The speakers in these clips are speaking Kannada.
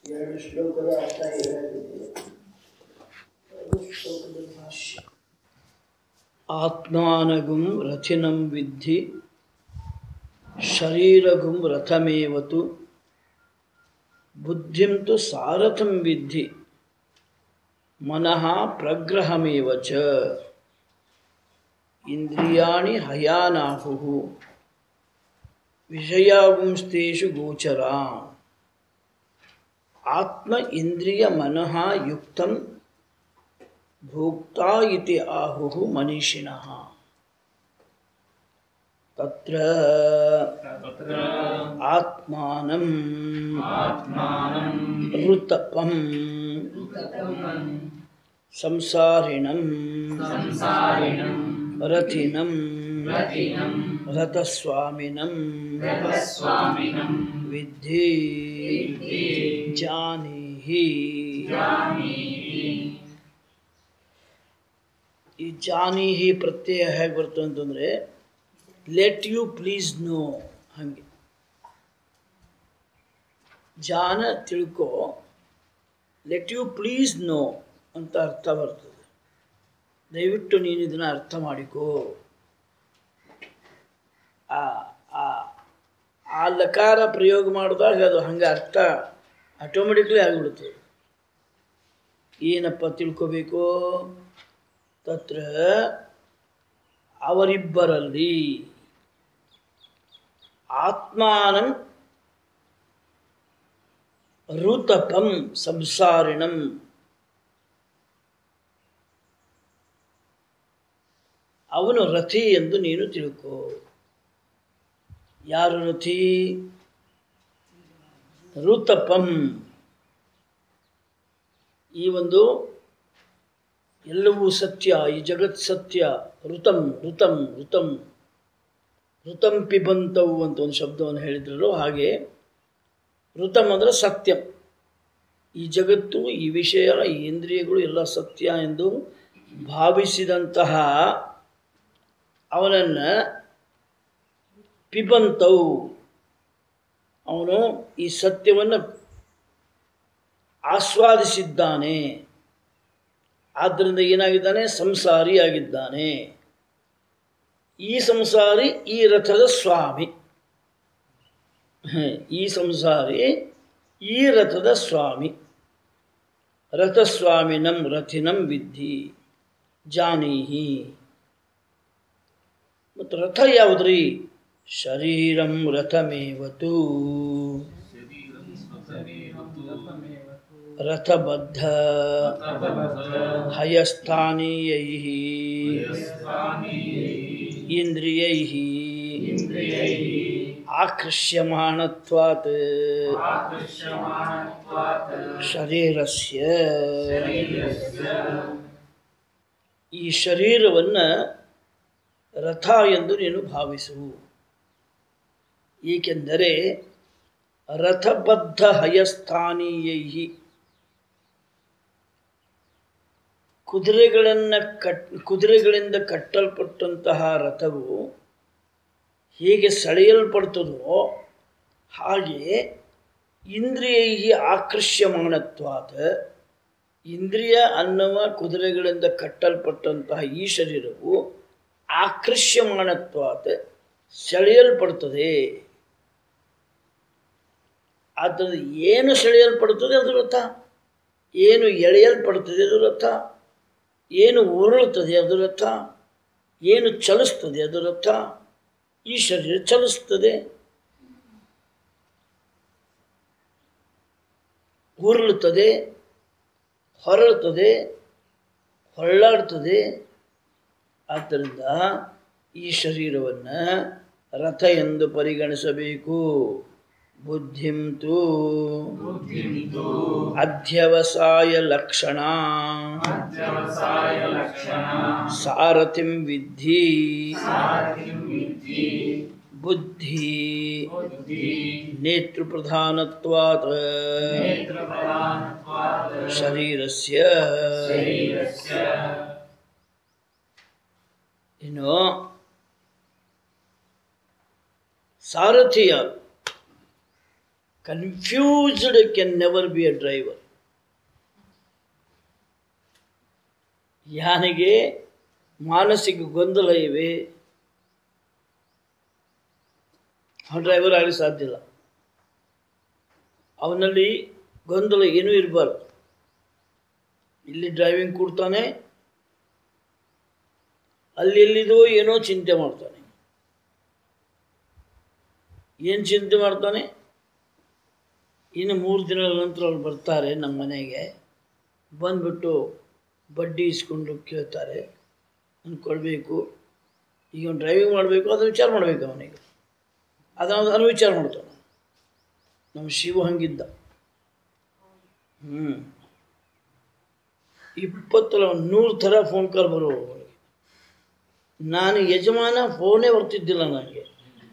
ಎರಡು ಶ್ಲೋಕದ ಅರ್ಥ ಏನಾಗಿದೆ ಎರಡು ಶ್ಲೋಕದ ಭಾಷ್ಯ ಆತ್ಮಾನಗುಂ ರಥಿನಂ ವಿದ್ಧಿ ಶರೀರಗುಂ ರಥಮೇವತು ಬುದ್ಧಿಂ ತು ಸಾರಥಂ ವಿದ್ಧಿ ಮನಃ ಪ್ರಗ್ರಹಮೇವ ಚ ಇಂದ್ರಿಯಾಣಿ ಹಯಾನಾಹುಃ ವಿಷಯಾಗುಂಸ್ತೇಷು ಗೋಚರಾ ಆತ್ಮ ಇಂದ್ರಿಯ ಮನಃ ಯುಕ್ತಂ ಭೋಕ್ತಾ ಇತಿ ಆಹುಃ ಮನೀಷಿಣಃ ತತ್ರ ಆತ್ಮಾನಂ ಋತಪಂ ಸಂಸಾರಿಣಂ ರಥಿನಂ ರಥಸ್ವಾಮಿನಂ ವಿದ್ಧಿ ಜಾನೀಹಿ ಈ ಜಾನೀಹಿ ಪ್ರತ್ಯಯ ಹೇಗೆ ಬರ್ತದೆ ಅಂತಂದರೆ ಲೆಟ್ ಯು ಪ್ಲೀಸ್ ನೋ ಹಾಗೆ ಜಾನ ತಿಳ್ಕೊ ಲೆಟ್ ಯು ಪ್ಲೀಸ್ ನೋ ಅಂತ ಅರ್ಥ ಬರ್ತದೆ ದಯವಿಟ್ಟು ನೀನು ಇದನ್ನು ಅರ್ಥ ಮಾಡಿಕೋ ಆ ಆ ಆ ಲಕಾರ ಪ್ರಯೋಗ ಮಾಡಿದಾಗ ಅದು ಹಂಗೆ ಅರ್ಥ ಆಟೋಮೆಟಿಕ್ಲಿ ಆಗಿಬಿಡುತ್ತದೆ ಏನಪ್ಪ ತಿಳ್ಕೋಬೇಕು ತತ್ರ ಅವರಿಬ್ಬರಲ್ಲಿ ಆತ್ಮಾನಂ ಋತಪಂ ಸಂಸಾರಿಣಂ ಅವನು ರಥಿ ಎಂದು ನೀನು ತಿಳ್ಕೋ ಯಾರು ರಥಿ ಋತಪಂ ಈ ಒಂದು ಎಲ್ಲವೂ ಸತ್ಯ ಈ ಜಗತ್ ಸತ್ಯ ಋತಂ ಋತಂ ಋತಂ ಋತಂ ಪಿಬಂತವು ಅಂತ ಒಂದು ಶಬ್ದವನ್ನು ಹೇಳಿದ್ರಲ್ಲೋ ಹಾಗೆ ಋತಂ ಅಂದರೆ ಸತ್ಯಂ ಈ ಜಗತ್ತು ಈ ವಿಷಯ ಈ ಇಂದ್ರಿಯಗಳು ಎಲ್ಲ ಸತ್ಯ ಎಂದು ಭಾವಿಸಿದಂತಹ ಅವನನ್ನು ಪಿಬಂತವು ಅವನು ಈ ಸತ್ಯವನ್ನು ಆಸ್ವಾದಿಸಿದ್ದಾನೆ ಆದ್ದರಿಂದ ಏನಾಗಿದ್ದಾನೆ ಸಂಸಾರಿಯಾಗಿದ್ದಾನೆ ಈ ಸಂಸಾರಿ ಈ ರಥದ ಸ್ವಾಮಿ ಈ ಸಂಸಾರಿ ಈ ರಥದ ಸ್ವಾಮಿ ರಥಸ್ವಾಮಿನಂ ರಥಿನಂ ವಿದ್ಧಿ ಜಾನೀಹಿ ಮತ್ತು ರಥ ಯಾವುದ್ರಿ ಶರೀರಂ ರಥಮೇವತು ರಥಬದ್ಧ ಹಯಸ್ಥಾನೀಯೈ ಇಂದ್ರಿಯೈ ಆಕೃಷ್ಯಮಾಣತ್ವಾತ್ ಶರೀರಸ್ಯ ಈ ಶರೀರವನ್ನು ರಥ ಎಂದು ನೀನು ಭಾವಿಸು ಏಕೆಂದರೆ ರಥಬದ್ಧ ಹಯಸ್ಥಾನೀಯೈ ಕುದುರೆಗಳನ್ನು ಕಟ್ ಕುದುರೆಗಳಿಂದ ಕಟ್ಟಲ್ಪಟ್ಟಂತಹ ರಥವು ಹೇಗೆ ಸೆಳೆಯಲ್ಪಡ್ತದೋ ಹಾಗೆ ಇಂದ್ರಿಯೈ ಆಕರ್ಷ್ಯಮಾಣತ್ವಾದ ಇಂದ್ರಿಯ ಅನ್ನುವ ಕುದುರೆಗಳಿಂದ ಕಟ್ಟಲ್ಪಟ್ಟಂತಹ ಈ ಶರೀರವು ಆಕರ್ಷ್ಯಮಾಣತ್ವಾದ ಸೆಳೆಯಲ್ಪಡ್ತದೆ ಆದ್ದರಿಂದ ಏನು ಸೆಳೆಯಲ್ಪಡುತ್ತದೆ ಅದು ರಥ ಏನು ಎಳೆಯಲ್ಪಡುತ್ತದೆ ಅದು ರಥ ಏನು ಉರುಳುತ್ತದೆ ಅದು ರಥ ಏನು ಚಲಿಸ್ತದೆ ಅದು ರಥ ಈ ಶರೀರ ಚಲಿಸ್ತದೆ ಉರುಳುತ್ತದೆ ಹೊರಳುತ್ತದೆ ಹೊರಳಾಡ್ತದೆ ಆದ್ದರಿಂದ ಈ ಶರೀರವನ್ನು ರಥ ಎಂದು ಪರಿಗಣಿಸಬೇಕು ಬುದ್ಧಿಂ ತು ಅಧ್ಯವಸಾಯ ಲಕ್ಷಣ ಸಾರಥಿಂ ವಿದ್ಧಿ ಬುದ್ಧಿ ನೇತೃಪ್ರಧಾನತ್ವಾತ್ ಶರೀರಸ್ಯ ಇನ್ನು ಸಾರಥಿಯ confused can never be a driver ಯಾನಿಗೆ ಮಾನಸಿಕ ಗೊಂದಲ ಇವೆ ಅವನು ಡ್ರೈವರ್ ಆಗಲಿ ಸಾಧ್ಯ ಇಲ್ಲ ಅವನಲ್ಲಿ ಗೊಂದಲ ಏನೂ ಇರಬಾರ್ದು ಇಲ್ಲಿ ಡ್ರೈವಿಂಗ್ ಕೊಡ್ತಾನೆ ಅಲ್ಲಿ ಎಲ್ಲಿದೋ ಏನೋ ಚಿಂತೆ ಮಾಡ್ತಾನೆ ಏನು ಚಿಂತೆ ಮಾಡ್ತಾನೆ ಇನ್ನು ಮೂರು ದಿನಗಳ ನಂತರ ಅವ್ರು ಬರ್ತಾರೆ ನಮ್ಮ ಮನೆಗೆ ಬಂದ್ಬಿಟ್ಟು ಬಡ್ಡಿ ಇಸ್ಕೊಂಡು ಕೇಳ್ತಾರೆ ನಾನು ಕೊಡಬೇಕು ಈಗ ಅವ್ನು ಡ್ರೈವಿಂಗ್ ಮಾಡಬೇಕು ಅದನ್ನು ವಿಚಾರ ಮಾಡಬೇಕು ಅವನಿಗೆ ಅದನ್ನು ಅದನ್ನು ವಿಚಾರ ಮಾಡ್ತಾನೆ ನಮ್ಮ ಶಿವ ಹಂಗಿದ್ದ ಹ್ಞೂ ಇಪ್ಪತ್ತಲ್ಲ ಒಂದು ನೂರು ಥರ ಫೋನ್ ಕಾಲ್ ಬರುವು ಅವನಿಗೆ ನಾನು ಯಜಮಾನ ಫೋನೇ ಬರ್ತಿದ್ದಿಲ್ಲ ನನಗೆ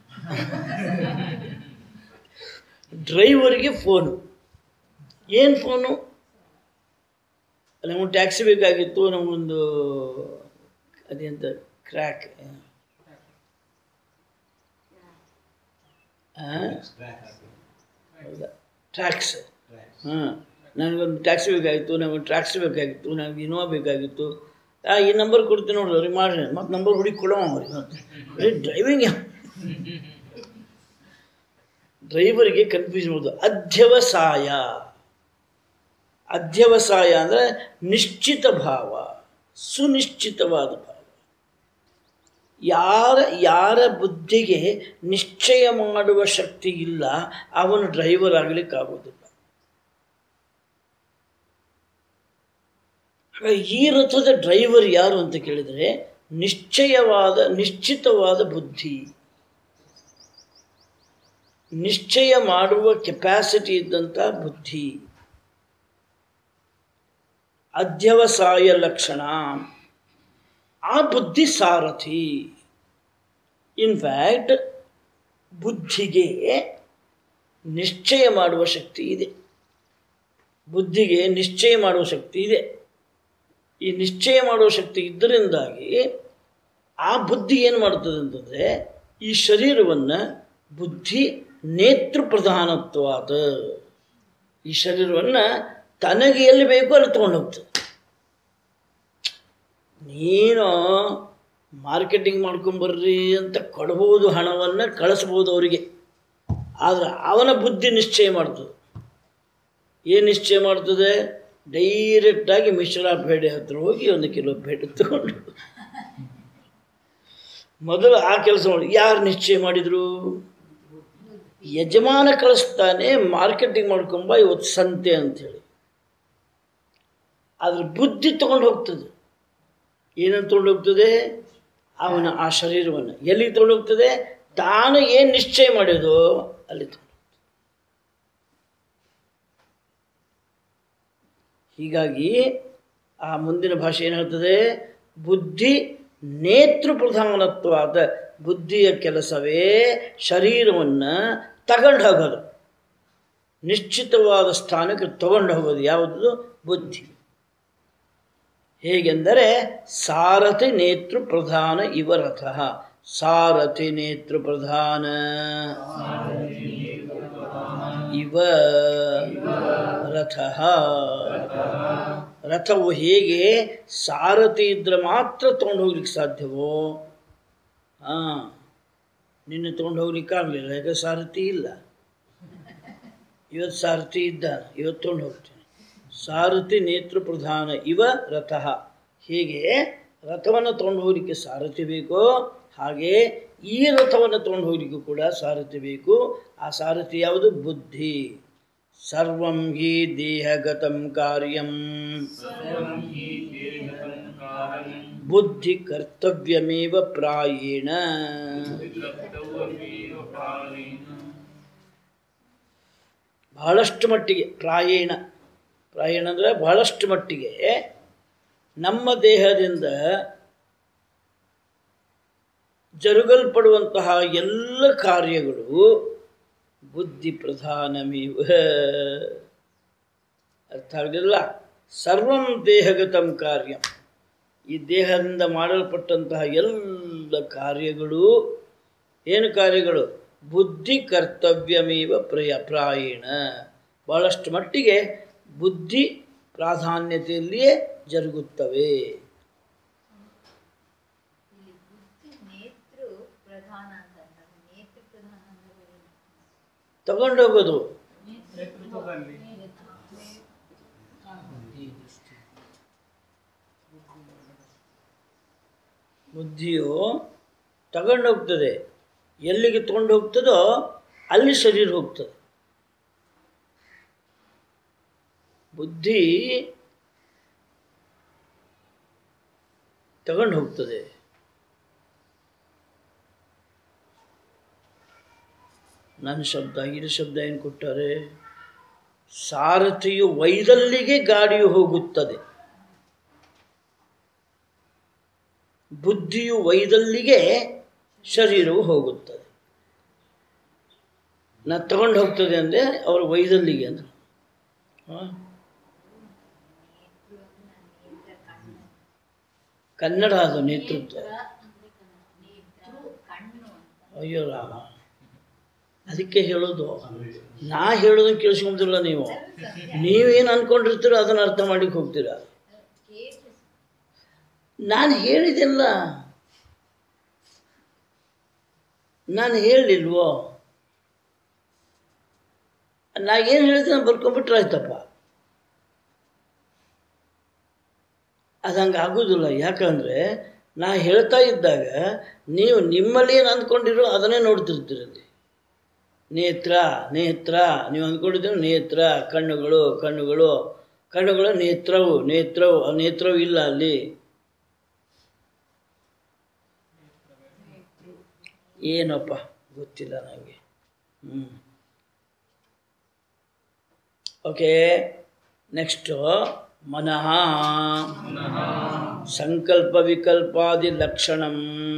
ಡ್ರೈವರ್ಗೆ ಫೋನು ಏನು ಫೋನು ನಮಗೆ ಟ್ಯಾಕ್ಸಿ ಬೇಕಾಗಿತ್ತು ನಮಗೊಂದು ಅದೇಂತ ಕ್ರ್ಯಾಕ್ ಹೌದಾ ಟ್ಯಾಕ್ಸ್ ಹಾಂ ನನಗೊಂದು ಟ್ಯಾಕ್ಸಿ ಬೇಕಾಗಿತ್ತು ನನಗೊಂದು ಟ್ಯಾಕ್ಸಿ ಬೇಕಾಗಿತ್ತು ನನಗೆ ಇನೋವಾ ಬೇಕಾಗಿತ್ತು ಆ ಈ ನಂಬರ್ ಕೊಡ್ತೀನಿ ನೋಡ್ರಿ ಅವ್ರಿಗೆ ಮಾಡ್ರಿ ಮತ್ತು ನಂಬರ್ ಹುಡುಕಿ ಕೊಡೋ ಅವ್ರಿಗೆ ಮತ್ತೆ ಬರೀ ಡ್ರೈವಿಂಗ್ ಡ್ರೈವರಿಗೆ ಕನ್ಫ್ಯೂಸ್ ಮಾಡೋದು ಅಧ್ಯವಸಾಯ ಅಧ್ಯವಸಾಯ ಅಂದರೆ ನಿಶ್ಚಿತ ಭಾವ ಸುನಿಶ್ಚಿತವಾದ ಭಾವ ಯಾರ ಯಾರ ಬುದ್ಧಿಗೆ ನಿಶ್ಚಯ ಮಾಡುವ ಶಕ್ತಿ ಇಲ್ಲ ಅವನು ಡ್ರೈವರ್ ಆಗಲಿಕ್ಕಾಗೋದಿಲ್ಲ ಹಾಗಾಗಿ ಈ ರಥದ ಡ್ರೈವರ್ ಯಾರು ಅಂತ ಕೇಳಿದರೆ ನಿಶ್ಚಯವಾದ ನಿಶ್ಚಿತವಾದ ಬುದ್ಧಿ ನಿಶ್ಚಯ ಮಾಡುವ ಕೆಪಾಸಿಟಿ ಇದ್ದಂಥ ಬುದ್ಧಿ ಅಧ್ಯವಸಾಯ ಲಕ್ಷಣ ಆ ಬುದ್ಧಿ ಸಾರಥಿ ಇನ್ಫ್ಯಾಕ್ಟ್ ಬುದ್ಧಿಗೆ ನಿಶ್ಚಯ ಮಾಡುವ ಶಕ್ತಿ ಇದೆ ಬುದ್ಧಿಗೆ ನಿಶ್ಚಯ ಮಾಡುವ ಶಕ್ತಿ ಇದೆ ಈ ನಿಶ್ಚಯ ಮಾಡುವ ಶಕ್ತಿ ಇದ್ದರಿಂದಾಗಿ ಆ ಬುದ್ಧಿ ಏನು ಮಾಡ್ತದೆ ಅಂತಂದರೆ ಈ ಶರೀರವನ್ನು ಬುದ್ಧಿ ನೇತೃ ಪ್ರಧಾನತ್ವಾದ ಈ ಶರೀರವನ್ನು ತನಗೆ ಎಲ್ಲಿ ಬೇಕೋ ಅಲ್ಲಿ ತೊಗೊಂಡು ಹೋಗ್ತದೆ ನೀನು ಮಾರ್ಕೆಟಿಂಗ್ ಮಾಡ್ಕೊಂಬರ್ರಿ ಅಂತ ಕೊಡ್ಬೋದು ಹಣವನ್ನು ಕಳಿಸ್ಬೋದು ಅವರಿಗೆ ಆದರೆ ಅವನ ಬುದ್ಧಿ ನಿಶ್ಚಯ ಮಾಡ್ತದೆ ಏನು ನಿಶ್ಚಯ ಮಾಡ್ತದೆ ಡೈರೆಕ್ಟಾಗಿ ಮಿಶ್ರಾ ಬೇಡೆ ಹತ್ರ ಹೋಗಿ ಒಂದು ಕಿಲೋ ಬೇಡ ತಗೊಂಡು ಮೊದಲು ಆ ಕೆಲಸ ಮಾಡಿ ಯಾರು ನಿಶ್ಚಯ ಮಾಡಿದರು ಯಜಮಾನ ಕಳಿಸ್ತಾನೆ ಮಾರ್ಕೆಟಿಂಗ್ ಮಾಡ್ಕೊಂಬ ಇವತ್ತು ಸಂತೆ ಅಂಥೇಳಿ ಅದ್ರ ಬುದ್ಧಿ ತಗೊಂಡು ಹೋಗ್ತದೆ ಏನಂತ ತೊಗೊಂಡು ಹೋಗ್ತದೆ ಅವನ ಆ ಶರೀರವನ್ನು ಎಲ್ಲಿಗೆ ತೊಗೊಂಡು ಹೋಗ್ತದೆ ತಾನು ಏನು ನಿಶ್ಚಯ ಮಾಡೋದು ಅಲ್ಲಿ ತಗೊಂಡು ಹೀಗಾಗಿ ಆ ಮುಂದಿನ ಭಾಷೆ ಏನು ಹೇಳ್ತದೆ ಬುದ್ಧಿ ನೇತೃ ಪ್ರಧಾನತ್ವಾದ ಬುದ್ಧಿಯ ಕೆಲಸವೇ ಶರೀರವನ್ನು ತಗೊಂಡು ಹೋಗೋದು ನಿಶ್ಚಿತವಾದ ಸ್ಥಾನಕ್ಕೆ ತಗೊಂಡು ಹೋಗೋದು ಯಾವುದು ಬುದ್ಧಿ ಹೇಗೆಂದರೆ ಸಾರಥಿ ನೇತೃ ಪ್ರಧಾನ ಇವ ರಥ ಸಾರಥಿ ನೇತೃ ಪ್ರಧಾನ ಇವ ರಥ ರಥವು ಹೇಗೆ ಸಾರಥಿ ಇದ್ರೆ ಮಾತ್ರ ತೊಗೊಂಡು ಹೋಗ್ಲಿಕ್ಕೆ ಸಾಧ್ಯವೋ ಹಾಂ ನಿನ್ನೆ ತೊಗೊಂಡು ಹೋಗ್ಲಿಕ್ಕೆ ಆಗಲಿಲ್ಲ ಯಾಕೆ ಸಾರಥಿ ಇಲ್ಲ ಇವತ್ತು ಸಾರಥಿ ಇದ್ದಾನೆ ಇವತ್ತು ತೊಗೊಂಡು ಹೋಗ್ತೀನಿ ಸಾರಥಿ ನೇತೃ ಪ್ರಧಾನ ಇವ ರಥ ಹೀಗೆ ರಥವನ್ನು ತೊಗೊಂಡು ಹೋಗಲಿಕ್ಕೆ ಸಾರಥಿ ಬೇಕೋ ಹಾಗೆ ಈ ರಥವನ್ನು ತೊಗೊಂಡು ಹೋಗಲಿಕ್ಕೂ ಕೂಡ ಸಾರಥಿ ಬೇಕು ಆ ಸಾರಥಿ ಯಾವುದು ಬುದ್ಧಿ ಸರ್ವಂ ಹಿ ದೇಹಗತಂ ಕಾರ್ಯಂ ಬುದ್ಧಿ ಕರ್ತವ್ಯಮೇವ ಪ್ರಾಯೇಣ ಬಹಳಷ್ಟು ಮಟ್ಟಿಗೆ ಪ್ರಾಯೇಣ ಪ್ರಾಯಣ ಅಂದರೆ ಬಹಳಷ್ಟು ಮಟ್ಟಿಗೆ ನಮ್ಮ ದೇಹದಿಂದ ಜರುಗಲ್ಪಡುವಂತಹ ಎಲ್ಲ ಕಾರ್ಯಗಳು ಬುದ್ಧಿ ಪ್ರಧಾನಮೇವ ಅರ್ಥ ಆಗಲಿಲ್ಲ ಸರ್ವಂ ದೇಹಗತಂ ಕಾರ್ಯ ಈ ದೇಹದಿಂದ ಮಾಡಲ್ಪಟ್ಟಂತಹ ಎಲ್ಲ ಕಾರ್ಯಗಳು ಏನು ಕಾರ್ಯಗಳು ಬುದ್ಧಿ ಕರ್ತವ್ಯಮೇವ ಪ್ರಯ ಪ್ರಾಯೇಣ ಬಹಳಷ್ಟು ಮಟ್ಟಿಗೆ ಬುದ್ಧಿ ಪ್ರಾಧಾನ್ಯತೆಯಲ್ಲಿಯೇ ಜರುಗುತ್ತವೆ ಇಲ್ಲಿ ಬುದ್ಧಿ ನೇತೃ ಪ್ರಧಾನ ಅಂತ ಅಂತಾರೆ. ನೇತೃ ಪ್ರಧಾನ ಅಂದ್ರೆ ಏನು? ತಗೊಂಡೋಗೋದು ನೇತೃತ್ವದಲ್ಲಿ ಬುದ್ಧಿಯು ತಗೊಂಡೋಗ್ತದೆ ಎಲ್ಲಿಗೆ ತಗೊಂಡು ಹೋಗ್ತದೋ ಅಲ್ಲಿ ಶರೀರ ಹೋಗ್ತದೆ ಬುದ್ಧಿ ತಗೊಂಡು ಹೋಗ್ತದೆ ನನ್ನ ಶಬ್ದ ಇದು ಶಬ್ದ ಏನು ಕೊಟ್ಟಾರೆ ಸಾರಥಿಯು ವೈದಲ್ಲಿಗೆ ಗಾಡಿಯು ಹೋಗುತ್ತದೆ ಬುದ್ಧಿಯು ವೈದಲ್ಲಿಗೆ ಶರೀರವು ಹೋಗುತ್ತದೆ ನಾ ತಗೊಂಡು ಹೋಗ್ತದೆ ಅಂದರೆ ಅವರು ವೈದಲ್ಲಿಗೆ ಅಂದ್ರೆ ಹಾಂ ಕನ್ನಡ ಅದು ನೇತೃತ್ವ ನೇತ್ರ ಅಂದ್ರೆ ಕನ್ನಡ. ನೇತೃ ಕಣ್ಣು ಅಂತ ಅಯ್ಯೋ ರಾಮ ಅದಕ್ಕೆ ಹೇಳೋದು ನಾ ಹೇಳೋದನ್ನ ಕೇಳಿಸ್ಕೊಂತಿಲ್ಲ ನೀವು ನೀವೇನು ಅನ್ಕೊಂಡಿರ್ತೀರೋ ಅದನ್ನು ಅರ್ಥ ಮಾಡಿಕ್ಕೆ ಹೋಗ್ತೀರಾ ಕೇಳಿಸ್ ನಾನು ಹೇಳಿದೆಲ್ಲ ನಾನು ಹೇಳಲಿಲ್ವೋ ನಾ ಏನು ಹೇಳಿದೆ ನಾನು ಬರ್ಕೊಂಬಿಟ್ರೆ ಆಯ್ತಪ್ಪ ಅದು ಹಂಗೆ ಆಗೋದಿಲ್ಲ ಯಾಕಂದರೆ ನಾ ಹೇಳ್ತಾ ಇದ್ದಾಗ ನೀವು ನಿಮ್ಮಲ್ಲಿ ಏನು ಅಂದ್ಕೊಂಡಿರೋ ಅದನ್ನೇ ನೋಡ್ತಿರ್ತೀರಲ್ಲಿ ನೇತ್ರ ನೇತ್ರ ನೀವು ಅಂದ್ಕೊಂಡಿದ್ದೀರ ನೇತ್ರ ಕಣ್ಣುಗಳು ಕಣ್ಣುಗಳು ಕಣ್ಣುಗಳು ನೇತ್ರವು ನೇತ್ರವು ಆ ನೇತ್ರವು ಇಲ್ಲ ಅಲ್ಲಿ ಏನಪ್ಪ ಗೊತ್ತಿಲ್ಲ ನನಗೆ ಹ್ಞೂ ಓಕೆ ನೆಕ್ಸ್ಟು ಮನಃ ಸಂಕಲ್ಪ ವಿಕಲ್ಪಾದಿ ಲಕ್ಷಣಂ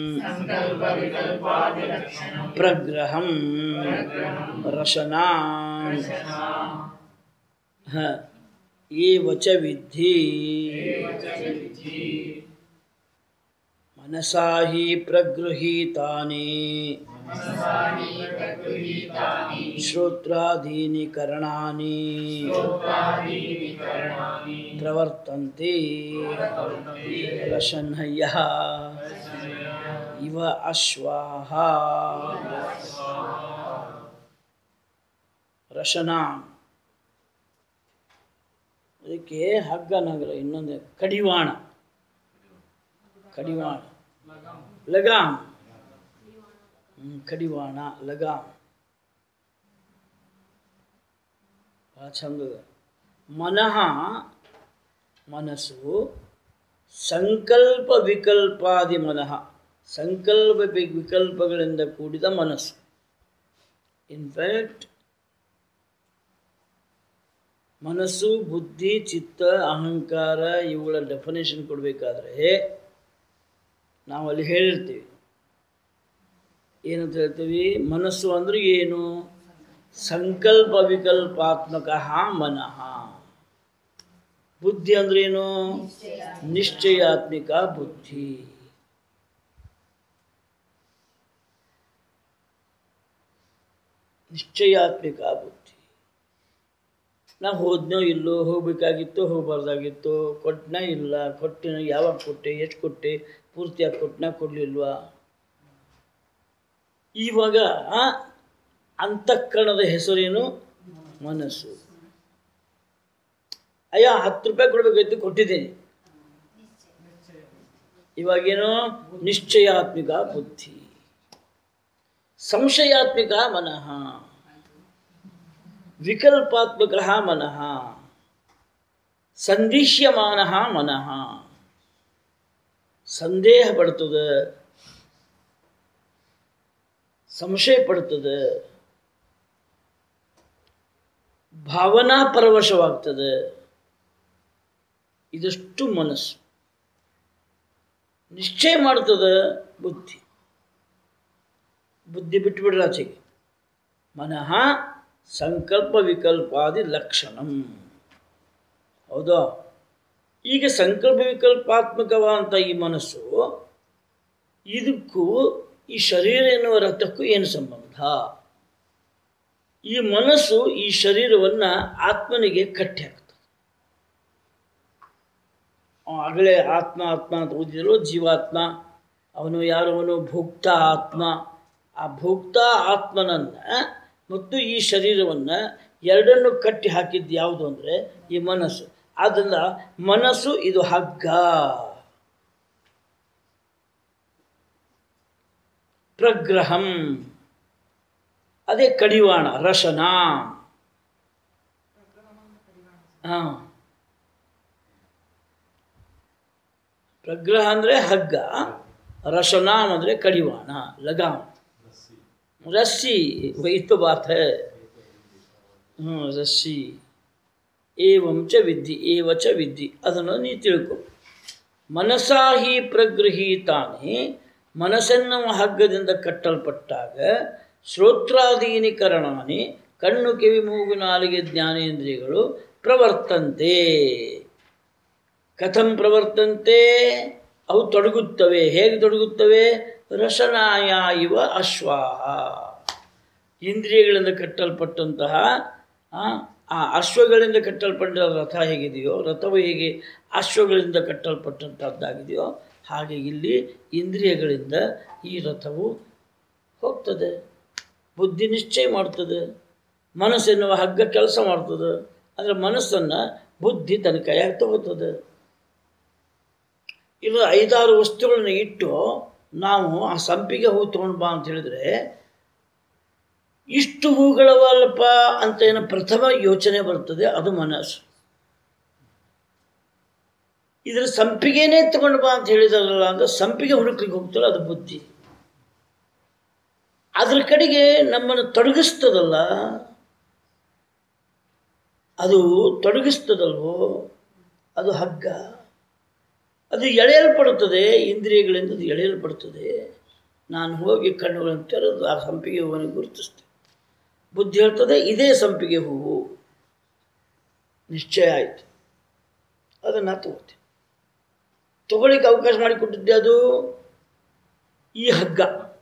ಪ್ರಗ್ರಹಂ ರಶನಾ ಹ ಏವ ಚ ವಿದ್ಧಿ मनसा हि प्रगृहीतानि श्रोत्रादीनि करणानि प्रवर्तन्ते रशनयः इव अश्वाः ರಶನಾ ಅದಕ್ಕೆ ಹಗ್ಗ ನಗರ ಇನ್ನೊಂದು ಕಡಿವಾಣ ಕಡಿವಾಣ ಲಗಾಮ್ ಹ್ಮ್, ಕಡಿವಾಣ ಲಗಾಮ್ ಭಾಳ ಚಂದ ಅದ. ಮನಃ ಮನಸ್ಸು ಸಂಕಲ್ಪ ವಿಕಲ್ಪಾದಿ ಮನಃ ಸಂಕಲ್ಪ ವಿ- ವಿಕಲ್ಪಗಳಿಂದ ಕೂಡಿದ ಮನಸ್ಸು ಇನ್ಫ್ಯಾಕ್ಟ್ ಮನಸ್ಸು ಬುದ್ಧಿ ಚಿತ್ತ ಅಹಂಕಾರ ಇವುಗಳ ಡೆಫಿನೇಷನ್ ಕೊಡಬೇಕಾದ್ರೆ ನಾವು ಅಲ್ಲಿ ಹೇಳಿರ್ತೀವಿ ಏನಂತ ಹೇಳ್ತೀವಿ ಮನಸ್ಸು ಅಂದ್ರೆ ಏನು ಸಂಕಲ್ಪ ವಿಕಲ್ಪಾತ್ಮಕ ಮನಃ ಬುದ್ಧಿ ಅಂದ್ರೇನು ನಿಶ್ಚಯಾತ್ಮಿಕ ಬುದ್ಧಿ ನಿಶ್ಚಯಾತ್ಮಿಕ ಬುದ್ಧಿ ನಾವು ಹೋದ್ನೋ ಇಲ್ಲೋ ಹೋಗ್ಬೇಕಾಗಿತ್ತು ಹೋಗ್ಬಾರ್ದಾಗಿತ್ತು ಕೊಟ್ಟನ ಇಲ್ಲ ಕೊಟ್ಟಿನ ಯಾವಾಗ ಕೊಟ್ಟೆ ಎಷ್ಟು ಕೊಟ್ಟೆ ಪೂರ್ತಿಯಾಗಿ ಕೊಟ್ಟನ ಕೊಡಲಿಲ್ವಾ ಇವಾಗ ಆ ಅಂತಃಕರಣದ ಹೆಸರೇನು ಮನಸ್ಸು ಅಯ್ಯ ಹತ್ತು ರೂಪಾಯಿ ಕೊಡಬೇಕಾಯ್ತು ಕೊಟ್ಟಿದ್ದೀನಿ ಇವಾಗೇನು ನಿಶ್ಚಯಾತ್ಮಿಕ ಬುದ್ಧಿ ಸಂಶಯಾತ್ಮಿಕ ಮನಃ ವಿಕಲ್ಪಾತ್ಮಕ ಮನಃ ಸಂದಿಶ್ಯಮಾನ ಮನಃ ಸಂದೇಹ ಪಡ್ತದೆ ಸಂಶಯ ಪಡ್ತದೆ ಭಾವನಾ ಪರವಶವಾಗ್ತದೆ ಇದಷ್ಟು ಮನಸ್ಸು ನಿಶ್ಚಯ ಮಾಡ್ತದೆ ಬುದ್ಧಿ ಬುದ್ಧಿ ಬಿಟ್ಬಿಡ್ರ ಆಚೆಗೆ ಮನಃ ಸಂಕಲ್ಪ ವಿಕಲ್ಪಾದಿ ಲಕ್ಷಣಂ ಹೌದಾ ಈಗ ಸಂಕಲ್ಪ ವಿಕಲ್ಪಾತ್ಮಕವಾದಂಥ ಈ ಮನಸ್ಸು ಇದಕ್ಕೂ ಈ ಶರೀರ ಎನ್ನುವ ರಥಕ್ಕೂ ಏನು ಸಂಬಂಧ ಈ ಮನಸ್ಸು ಈ ಶರೀರವನ್ನು ಆತ್ಮನಿಗೆ ಕಟ್ಟಿ ಹಾಕ್ತದೆ ಆಗಲೇ ಆತ್ಮ ಆತ್ಮ ಅಂತ ಓದಿದ್ರು ಜೀವಾತ್ಮ ಅವನು ಯಾರವನು ಭೋಕ್ತ ಆತ್ಮ ಆ ಭೋಕ್ತ ಆತ್ಮನನ್ನು ಮತ್ತು ಈ ಶರೀರವನ್ನು ಎರಡನ್ನು ಕಟ್ಟಿ ಹಾಕಿದ್ದು ಯಾವುದು ಅಂದರೆ ಈ ಮನಸ್ಸು ಆದ್ದರಿಂದ ಮನಸ್ಸು ಇದು ಹಗ್ಗ ಪ್ರಗ್ರಹಂ ಅದೇ ಕಡಿವಾಣ ರಶನ ಹಾಂ ಪ್ರಗ್ರಹ ಅಂದರೆ ಹಗ್ಗ ರಶನಾಮ್ ಅಂದರೆ ಕಡಿವಾಣ ಲಗಾಮ್ ರಸ್ಸಿ ವही तो बात है ಹ್ಞೂ ರಸ್ಸಿ ಏವಂ ಚ ವಿದ್ಧಿ ಏವ ಚ ವಿದ್ಧಿ ಅದನ್ನು ನೀ ತಿಳ್ಕೊ ಮನಸಾಹಿ ಪ್ರಗೃಹೀತಾನೆ ಮನಸ್ಸೆನ್ನುವ ಹಗ್ಗದಿಂದ ಕಟ್ಟಲ್ಪಟ್ಟಾಗ ಶ್ರೋತ್ರಾದೀನಿ ಕರಣಾನಿ ಕಣ್ಣು ಕಿವಿ ಮೂಗು ನಾಲಿಗೆ ಜ್ಞಾನೇಂದ್ರಿಯಗಳು ಪ್ರವರ್ತಂತೆ ಕಥಂ ಪ್ರವರ್ತಂತೆ ಅವು ತೊಡಗುತ್ತವೆ ಹೇಗೆ ತೊಡಗುತ್ತವೆ ರಸನಾಯ ಇವ ಅಶ್ವಾಹ ಇಂದ್ರಿಯಗಳಿಂದ ಕಟ್ಟಲ್ಪಟ್ಟಂತಹ ಆ, ಆ ಅಶ್ವಗಳಿಂದ ಕಟ್ಟಲ್ಪಟ್ಟ ರಥ ಹೇಗಿದೆಯೋ ರಥವು ಹೇಗೆ ಅಶ್ವಗಳಿಂದ ಕಟ್ಟಲ್ಪಟ್ಟಂಥದ್ದಾಗಿದೆಯೋ ಹಾಗೆ ಇಲ್ಲಿ ಇಂದ್ರಿಯಗಳಿಂದ ಈ ರಥವು ಹೋಗ್ತದೆ ಬುದ್ಧಿ ನಿಶ್ಚಯ ಮಾಡ್ತದೆ ಮನಸ್ಸೆನ್ನುವ ಹಗ್ಗ ಕೆಲಸ ಮಾಡ್ತದೆ ಅಂದರೆ ಮನಸ್ಸನ್ನು ಬುದ್ಧಿ ತನ್ನ ಕೈಯಾಗಿ ತಗೋತದೆ ಇಲ್ಲ ಐದಾರು ವಸ್ತುಗಳನ್ನ ಇಟ್ಟು ನಾವು ಆ ಸಂಪಿಗೆ ಹೂ ತೊಗೊಂಡು ಬಾ ಅಂತ ಹೇಳಿದ್ರೆ ಇಷ್ಟು ಹೂಗಳವಲ್ಲಪ್ಪ ಅಂತ ಏನೋ ಪ್ರಥಮ ಯೋಚನೆ ಬರ್ತದೆ ಅದು ಮನಸ್ಸು ಇದ್ರ ಸಂಪಿಗೆನೇ ತಗೊಂಡು ಬಾ ಅಂತ ಹೇಳಿದಾರಲ್ಲ ಅಂದ್ರೆ ಸಂಪಿಗೆ ಹುಡುಕ್ಲಿಕ್ಕೆ ಹೋಗ್ತಾರೆ ಅದು ಬುದ್ಧಿ ಅದ್ರ ಕಡೆಗೆ ನಮ್ಮನ್ನು ತೊಡಗಿಸ್ತದಲ್ಲ ಅದು ತೊಡಗಿಸ್ತದಲ್ವೋ ಅದು ಹಗ್ಗ ಅದು ಎಳೆಯಲ್ಪಡುತ್ತದೆ ಇಂದ್ರಿಯಗಳಿಂದ ಅದು ಎಳೆಯಲ್ಪಡುತ್ತದೆ ನಾನು ಹೋಗಿ ಕಣ್ಣುಗಳನ್ನು ತೆರೆದು ಆ ಸಂಪಿಗೆ ಹೂವನ್ನು ಗುರುತಿಸ್ತೇನೆ ಬುದ್ಧಿ ಹೇಳ್ತದೆ ಇದೇ ಸಂಪಿಗೆ ಹೂವು ನಿಶ್ಚಯ ಆಯಿತು ಅದನ್ನು ತಗೋತೀನಿ ತಗೊಳ್ಳಿಕ್ಕೆ ಅವಕಾಶ ಮಾಡಿಕೊಟ್ಟಿದ್ದೆ ಅದು ಈ ಹಗ್ಗ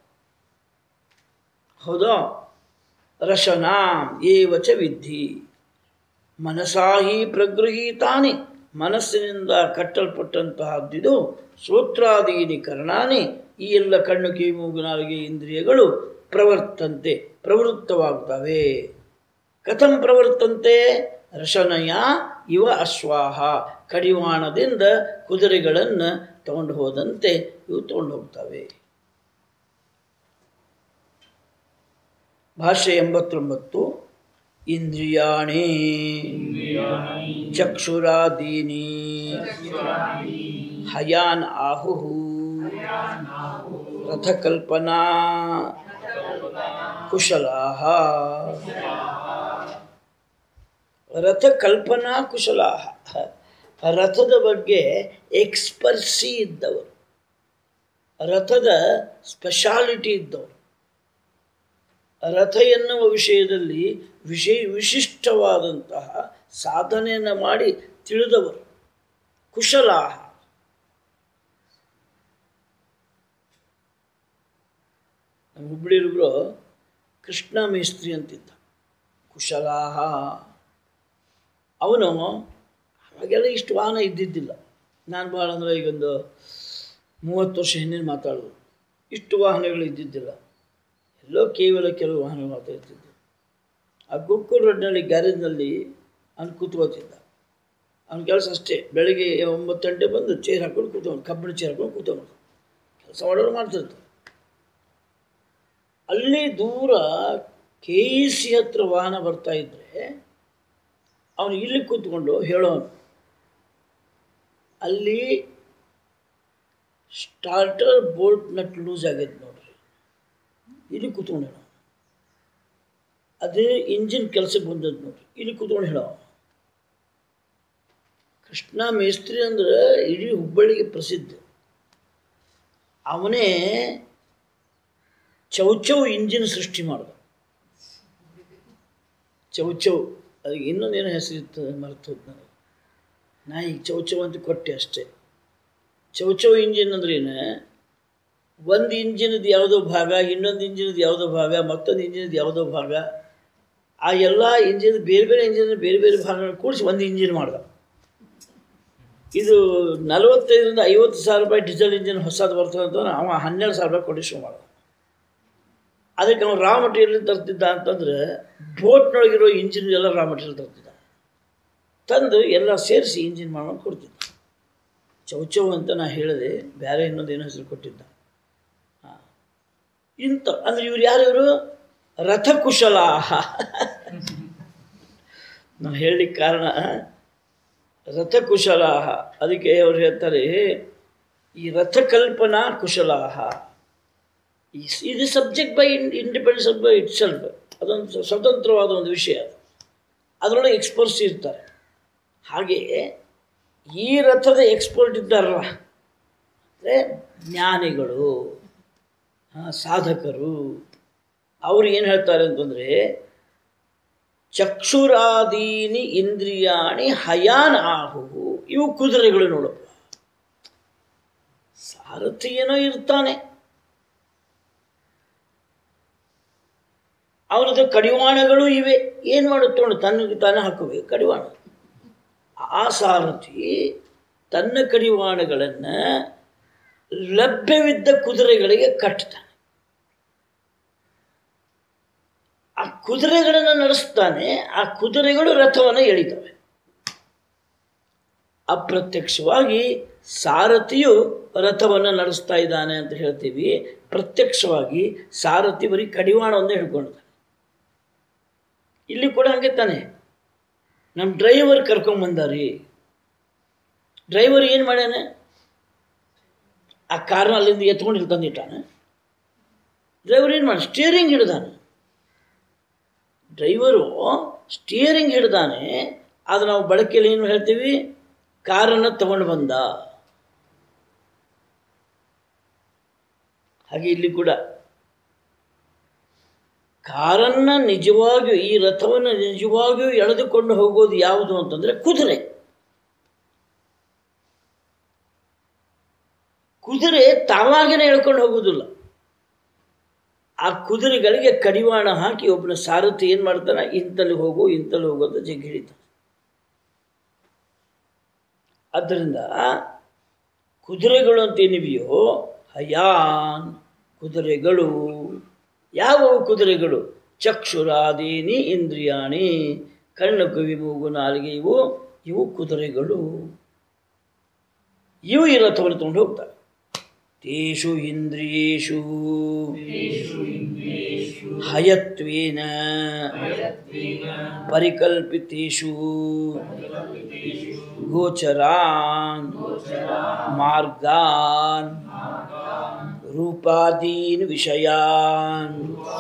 ಹೌದಾ ರಶನಾ ಏವಚ ವಿದ್ಧಿ ಮನಸಾಹಿ ಪ್ರಗೃಹೀತಾನೆ ಮನಸ್ಸಿನಿಂದ ಕಟ್ಟಲ್ಪಟ್ಟಂತಹದ್ದಿದು ಶ್ರೋತ್ರಾದೀನಿ ಕರ್ಣಾನಿ ಈ ಎಲ್ಲ ಕಣ್ಣು ಕಿವಿ ಮೂಗು ನಾಲಿಗೆ ಇಂದ್ರಿಯಗಳು ಪ್ರವರ್ತಂತೆ ಪ್ರವೃತ್ತವಾಗ್ತವೆ ಕಥಂ ಪ್ರವರ್ತಂತೆ ರಶನಯ ಇವ ಅಶ್ವಾಹ ಕಡಿವಾಣದಿಂದ ಕುದುರೆಗಳನ್ನು ತಗೊಂಡು ಹೋದಂತೆ ಇವು ತಗೊಂಡು ಹೋಗ್ತವೆ ಭಾಷೆ ಎಂಬತ್ತೊಂಬತ್ತು ಇಂದ್ರಿಯಾಣಿ ಚಕ್ಷುರಾದೀನಿ ಹಯಾನ್ ಆಹು ರಥಕಲ್ಪನಾ ಕುಶಲಾ ರಥಕಲ್ಪನಾ ಕುಶಲಾ ರಥದ ಬಗ್ಗೆ ಎಕ್ಸ್ಪರ್ಸಿ ಇದ್ದವರು ರಥದ ಸ್ಪೆಷಾಲಿಟಿ ಇದ್ದವರು ರಥ ಎನ್ನುವ ವಿಷಯದಲ್ಲಿ ವಿಶೇ ವಿಶಿಷ್ಟವಾದಂತಹ ಸಾಧನೆಯನ್ನು ಮಾಡಿ ತಿಳಿದವರು ಕುಶಲಾಹ ನಮ್ಮ ಹುಬ್ಬಳ್ಳಿಯೊಬ್ಬರು ಕೃಷ್ಣ ಮೇಸ್ತ್ರಿ ಅಂತಿದ್ದ ಕುಶಲಾಹ ಅವನು ಅವಾಗೆಲ್ಲ ಇಷ್ಟು ವಾಹನ ಇದ್ದಿದ್ದಿಲ್ಲ ನಾನು ಭಾಳ ಅಂದರೆ ಈಗೊಂದು ಮೂವತ್ತು ವರ್ಷ ಹಿಂದಿನ ಮಾತಾಡೋದು ಇಷ್ಟು ವಾಹನಗಳು ಇದ್ದಿದ್ದಿಲ್ಲ ಎಲ್ಲೋ ಕೇವಲ ಕೆಲವು ವಾಹನಗಳು ಮಾತ್ರ ಇರ್ತಿದ್ವು ಆ ಗುಕ್ಕೂರು ರೋಡ್ನಲ್ಲಿ ಗ್ಯಾರೇಜ್ನಲ್ಲಿ ಅವ್ನು ಕೂತ್ಕೋತಿದ್ದ ಅವ್ನ ಕೆಲಸ ಅಷ್ಟೇ ಬೆಳಗ್ಗೆ ಒಂಬತ್ತು ಗಂಟೆ ಬಂದು ಚೇರ್ ಹಾಕೊಂಡು ಕೂತ್ಕೊಂಡು ಕಬ್ಬಿಣ ಚೇರ್ ಹಾಕೊಂಡು ಕೂತ್ಕೊಂಡು ಕೆಲಸ ಮಾಡೋರು ಮಾಡ್ತಿರ್ತಾರೆ ಅಲ್ಲಿ ದೂರ ಕೆ ಇ ಸಿ ಹತ್ರ ವಾಹನ ಬರ್ತಾ ಇದ್ದರೆ ಅವನು ಇಲ್ಲಿ ಕೂತ್ಕೊಂಡು ಹೇಳೋನು ಅಲ್ಲಿ ಸ್ಟಾರ್ಟರ್ ಬೋಲ್ಟ್ ನಟ್ ಲೂಸ್ ಆಗೈತೆ ನೋಡ್ರಿ ಇಲ್ಲಿ ಕೂತ್ಕೊಂಡು ಹೇಳೋ ಅದೇ ಇಂಜಿನ್ ಕೆಲಸಕ್ಕೆ ಬಂದದ್ದು ನೋಡ್ರಿ ಇಲ್ಲಿ ಕೂತ್ಕೊಂಡು ಹೇಳೋ ಕೃಷ್ಣ ಮೇಸ್ತ್ರಿ ಅಂದ್ರೆ ಇಡೀ ಹುಬ್ಬಳ್ಳಿಗೆ ಪ್ರಸಿದ್ಧ ಅವನೇ ಚೌಚೌ ಇಂಜಿನ್ ಸೃಷ್ಟಿ ಮಾಡಿದ ಚೌಚೌ ಅದಕ್ಕೆ ಇನ್ನೊಂದೇನೋ ಹೆಸರಿತ್ತು ಮರೆತು ಹೋದ್ ನನಗೆ ನಾ ಈಗ ಚೌಚೌ ಅಂತ ಕೊಟ್ಟೆ ಅಷ್ಟೇ ಚೌಚೌ ಇಂಜಿನ್ ಅಂದ್ರೆ ಏನು ಒಂದು ಇಂಜಿನದ ಯಾವುದೋ ಭಾಗ ಇನ್ನೊಂದು ಇಂಜಿನದ ಯಾವುದೋ ಭಾಗ ಮತ್ತೊಂದು ಇಂಜಿನದ ಯಾವುದೋ ಭಾಗ ಆ ಎಲ್ಲ ಇಂಜಿನ್ ಬೇರೆ ಬೇರೆ ಇಂಜಿನ್ ಬೇರೆ ಬೇರೆ ಭಾಗಗಳನ್ನ ಕೂಡಿಸಿ ಒಂದು ಇಂಜಿನ್ ಮಾಡ್ದ ಇದು ನಲವತ್ತೈದರಿಂದ ಐವತ್ತು ಸಾವಿರ ರೂಪಾಯಿ ಡೀಸೆಲ್ ಇಂಜಿನ್ ಹೊಸದು ಬರ್ತದೆ ಅಂತ ಅವ ಹನ್ನೆರಡು ಸಾವಿರ ರೂಪಾಯಿ ಕೊಟ್ಟು ಶುರು ಮಾಡ್ದ ಅದಕ್ಕೆ ಅವನು ರಾ ಮಟೀರಿಯಲ್ ತರ್ತಿದ್ದ ಅಂತಂದ್ರೆ ಬೋಟ್ನೊಳಗಿರೋ ಇಂಜಿನ್ ಎಲ್ಲ ರಾ ಮಟೀರಿಯಲ್ ತರ್ತಿದ್ದ ತಂದು ಎಲ್ಲ ಸೇರಿಸಿ ಇಂಜಿನ್ ಮಾಡ್ಕೊಂಡು ಕೊಡ್ತಿದ್ದ ಚೌಚೌ ಅಂತ ನಾ ಹೇಳಿದೆ ಬೇರೆ ಇನ್ನೊಂದು ಏನೋ ಹೆಸರು ಕೊಟ್ಟಿದ್ದ ಹಾಂ ಇಂಥ ಅಂದರೆ ಇವ್ರು ಯಾರು ಇವರು ರಥಕುಶಲಾಹ ನಾನು ಹೇಳಲಿಕ್ಕೆ ಕಾರಣ ರಥಕುಶಲಾಹ ಅದಕ್ಕೆ ಅವ್ರು ಹೇಳ್ತಾರೆ ಈ ರಥಕಲ್ಪನಾ ಕುಶಲಾಹ ಇದು subject by independence by itself ಅದೊಂದು ಸ್ವ- ಸ್ವತಂತ್ರವಾದ ಒಂದು ವಿಷಯ ಅದರೊಳಗೆ ಎಕ್ಸ್ಪರ್ಟ್ಸ್ ಇರ್ತಾರೆ ಹಾಗೆಯೇ ಈ ರಥದ ಎಕ್ಸ್ಪರ್ಟ್ ಇದ್ದಾರಲ್ಲ ಅಂದರೆ ಜ್ಞಾನಿಗಳು ಆ, ಸಾಧಕರು ಅವ್ರು ಏನು ಹೇಳ್ತಾರೆ ಅಂತಂದರೆ ಚಕ್ಷುರಾದೀನಿ ಇಂದ್ರಿಯಾಣಿ ಹಯಾನ್ ಆಹು ಇವು ಕುದುರೆಗಳು ನೋಡಪ್ಪ ಸಾರಥಿ ಏನೋ ಇರ್ತಾನೆ ಅವನದು ಕಡಿವಾಣಗಳು ಇವೆ ಏನು ಮಾಡುತ್ತೋಣ ತನ್ನಗೆ ತಾನೇ ಹಾಕಬೇಕು ಕಡಿವಾಣ ಆ ಸಾರಥಿ ತನ್ನ ಕಡಿವಾಣಗಳನ್ನು ಲಭ್ಯವಿದ್ದ ಕುದುರೆಗಳಿಗೆ ಕಟ್ತಾನೆ ಆ ಕುದುರೆಗಳನ್ನು ನಡೆಸ್ತಾನೆ ಆ ಕುದುರೆಗಳು ರಥವನ್ನು ಎಳಿತವೆ ಅಪ್ರತ್ಯಕ್ಷವಾಗಿ ಸಾರಥಿಯು ರಥವನ್ನು ನಡೆಸ್ತಾ ಇದ್ದಾನೆ ಅಂತ ಹೇಳ್ತೀವಿ ಪ್ರತ್ಯಕ್ಷವಾಗಿ ಸಾರಥಿ ಬರೀ ಕಡಿವಾಣವನ್ನು ಹಿಡ್ಕೊಂಡಿದ್ದಾನೆ ಇಲ್ಲಿ ಕೂಡ ಹಂಗೆ ತಾನೆ ನಮ್ಮ ಡ್ರೈವರ್ ಕರ್ಕೊಂಬಂದಾರಿ ಡ್ರೈವರ್ ಏನು ಮಾಡ್ಯಾನ ಆ ಕಾರ್ನ ಅಲ್ಲಿಂದ ಎತ್ಕೊಂಡು ಇಲ್ಲಿ ತಂದಿಟ್ಟಾನೆ ಡ್ರೈವರ್ ಏನು ಮಾಡಿ ಸ್ಟಿಯರಿಂಗ್ ಹಿಡ್ದಾನೆ ಡ್ರೈವರು ಸ್ಟಿಯರಿಂಗ್ ಹಿಡ್ದಾನೆ ಅದು ನಾವು ಬಳಕೆಯಲ್ಲಿ ಏನು ಹೇಳ್ತೀವಿ ಕಾರನ್ನು ತಗೊಂಡು ಬಂದ ಹಾಗೆ ಇಲ್ಲಿ ಕೂಡ ಕಾರನ್ನು ನಿಜವಾಗಿಯೂ ಈ ರಥವನ್ನು ನಿಜವಾಗಿಯೂ ಎಳೆದುಕೊಂಡು ಹೋಗೋದು ಯಾವುದು ಅಂತಂದರೆ ಕುದುರೆ ಕುದುರೆ ತಾವಾಗೇನೆ ಎಳ್ಕೊಂಡು ಹೋಗೋದಿಲ್ಲ ಆ ಕುದುರೆಗಳಿಗೆ ಕಡಿವಾಣ ಹಾಕಿ ಒಬ್ಬನ ಸಾರಥಿ ಏನು ಮಾಡ್ತಾನೆ ಇಂತಲ್ಲಿ ಹೋಗು ಇಂತಲ್ಲಿ ಹೋಗು ಅಂತ ಜಗ್ಗಿ ಹಿಡಿತಾನೆ ಆದ್ದರಿಂದ ಕುದುರೆಗಳು ಅಂತ ಏನಿವೆಯೋ ಹಯಾನ್ ಕುದುರೆಗಳು ಯಾವುವು ಕುದುರೆಗಳು ಚಕ್ಷುರಾದೀನಿ ಇಂದ್ರಿಯಾಣಿ ಕಣ್ಣು ಕಿವಿ ಮೂಗು ನಾಲಿಗೆ ಇವು ಇವು ಕುದುರೆಗಳು ಇವು ಈ ರಥವನ್ನು ತಗೊಂಡು ಹೋಗ್ತವೆ ತೇಷು ಇಂದ್ರಿಯೇಷು ಹಯತ್ವೇನ ಪರಿಕಲ್ಪಿತೇಷು ಗೋಚರಾನ್ ಮಾರ್ಗಾನ್ ರೂಪಾದೀನ್ ವಿಷಯಾನ್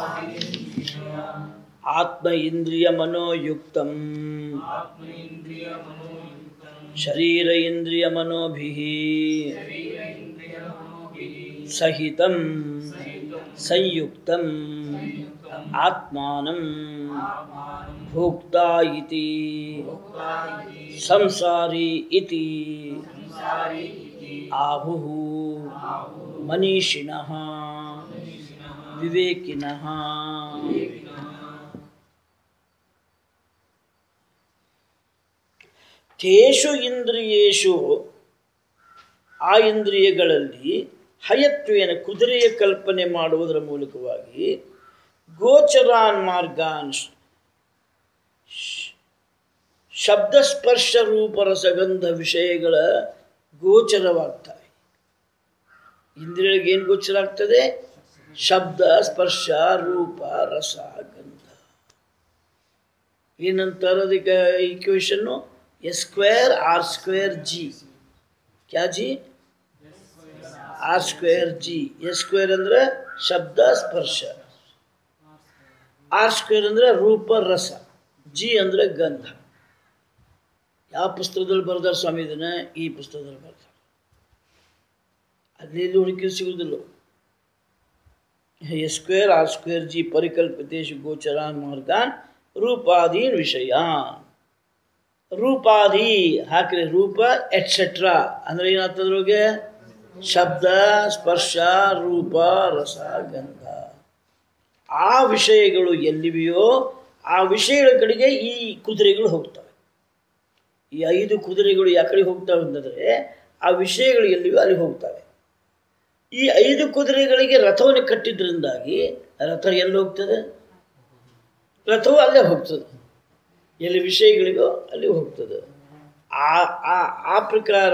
ಆತ್ಮ ಇಂದ್ರಿಯ ಮನೋಯುಕ್ತಂ ಶರೀರ ಇಂದ್ರಿಯ ಮನೋಭಿ ಸಹಿತಂ ಸಂಯುಕ್ತಂ ಆತ್ಮಾನಂ ಭೋಕ್ತಾ ಇತಿ ಸಂಸಾರಿ ಇತಿ ಆಹುಃ ಮನೀಷಿಣಃ ವಿವೇಕಿನಃ ತೇಷು ಇಂದ್ರಿಯೇಷು ಆ ಇಂದ್ರಿಯಗಳಲ್ಲಿ ಹಯತ್ವೇನ ಕುದುರೆಯ ಕಲ್ಪನೆ ಮಾಡುವುದರ ಮೂಲಕವಾಗಿ ಗೋಚರಾನ್ ಮಾರ್ಗಾನ್ ಶ್- ಶ್- ಶಬ್ದಸ್ಪರ್ಶ ರೂಪರಸಗಂಧ ವಿಷಯಗಳ ಗೋಚರವಾಗ್ತವೆ ಇಂದ್ರಿಯಗಳಿಗೆ ಏನು ಗೋಚರ ಆಗ್ತದೆ ಶಬ್ದ ಸ್ಪರ್ಶ ರೂಪ ರಸ ಗಂಧ ಏನಂತಾರೆ ಅದಕ್ಕೆ ಈಕ್ವೇಶನ್ನು S square R square G ಕ್ಯಾ G R square G S square ಅಂದರೆ ಶಬ್ದ ಸ್ಪರ್ಶ ಆರ್ ಸ್ಕ್ವೇರ್ ಅಂದರೆ ರೂಪ ರಸ ಜಿ ಅಂದರೆ ಗಂಧ ಯಾವ ಪುಸ್ತಕದಲ್ಲಿ ಬರ್ದಾರ ಸ್ವಾಮಿ ಇದನ್ನ ಈ ಪುಸ್ತಕದಲ್ಲಿ ಬರ್ದಾರ ಅಲ್ಲಿ ಇಲ್ಲಿ ಹುಡುಕಿ ಸಿಗುವುದಿಲ್ಲ S square R square G ಪರಿಕಲ್ಪಿತೇಶು ಗೋಚರಾನ್ ಮಾರ್ಗಾನ್ ರೂಪಾದೀನ್ ವಿಷಯಾನ್ ರೂಪಾದಿ ಹಾಕ್ರಿ ರೂಪ ಎಟ್ಸೆಟ್ರಾ ಅಂದ್ರೆ ಏನಾಗ್ತದ್ರೊಳಗೆ ಶಬ್ದ ಸ್ಪರ್ಶ ರೂಪ ರಸ ಗಂಧ ಆ ವಿಷಯಗಳು ಎಲ್ಲಿವೆಯೋ ಆ ವಿಷಯಗಳ ಕಡೆಗೆ ಈ ಕುದುರೆಗಳು ಹೋಗ್ತವೆ ಈ ಐದು ಕುದುರೆಗಳು ಯಾವ ಕಡೆ ಹೋಗ್ತವೆ ಅಂತಂದರೆ ಆ ವಿಷಯಗಳು ಎಲ್ಲಿವೆ ಅಲ್ಲಿ ಹೋಗ್ತವೆ ಈ ಐದು ಕುದುರೆಗಳಿಗೆ ರಥವನ್ನು ಕಟ್ಟಿದ್ರಿಂದಾಗಿ ರಥ ಎಲ್ಲಿ ಹೋಗ್ತದೆ ರಥವು ಅಲ್ಲೇ ಹೋಗ್ತದೆ ಎಲ್ಲಿ ವಿಷಯಗಳಿಗೋ ಅಲ್ಲಿ ಹೋಗ್ತದೆ ಆ ಆ ಆ ಪ್ರಕಾರ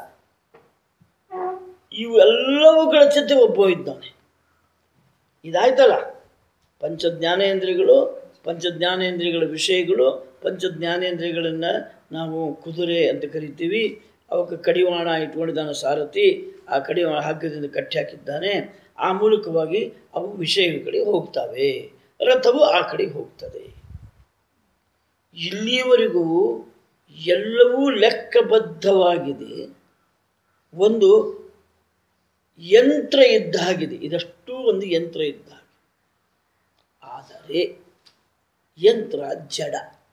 ಇವೆಲ್ಲವುಗಳ ಜೊತೆ ಒಬ್ಬ ಇದ್ದಾನೆ ಇದಾಯ್ತಲ್ಲ ಪಂಚ ಜ್ಞಾನೇಂದ್ರಿಯಗಳು ಪಂಚ ಜ್ಞಾನೇಂದ್ರಿಯಗಳ ವಿಷಯಗಳು ಪಂಚ ಜ್ಞಾನೇಂದ್ರಿಯಗಳನ್ನು ನಾವು ಕುದುರೆ ಅಂತ ಕರಿತೀವಿ ಅವಕ್ಕೆ ಕಡಿವಾಣ ಇಟ್ಕೊಂಡಿದ್ದಾನೆ ಸಾರಥಿ ಆ ಕಡಿವಾಣ ಹಗ್ಗದಿಂದ ಕಟ್ಟಿ ಹಾಕಿದ್ದಾನೆ ಆ ಮೂಲಕವಾಗಿ ಅವು ವಿಷಯಗಳ ಕಡೆ ಹೋಗ್ತವೆ ರಥವು ಆ ಕಡೆ ಹೋಗ್ತದೆ ಇಲ್ಲಿಯವರೆಗೂ ಎಲ್ಲವೂ ಲೆಕ್ಕಬದ್ಧವಾಗಿದೆ ಒಂದು ಯಂತ್ರ ಇದ್ದ ಹಾಗಿದೆ ಇದಷ್ಟು ಒಂದು ಯಂತ್ರ ಇದ್ದ ಹಾಗೆ ಆದರೆ ಯಂತ್ರ ಜಡ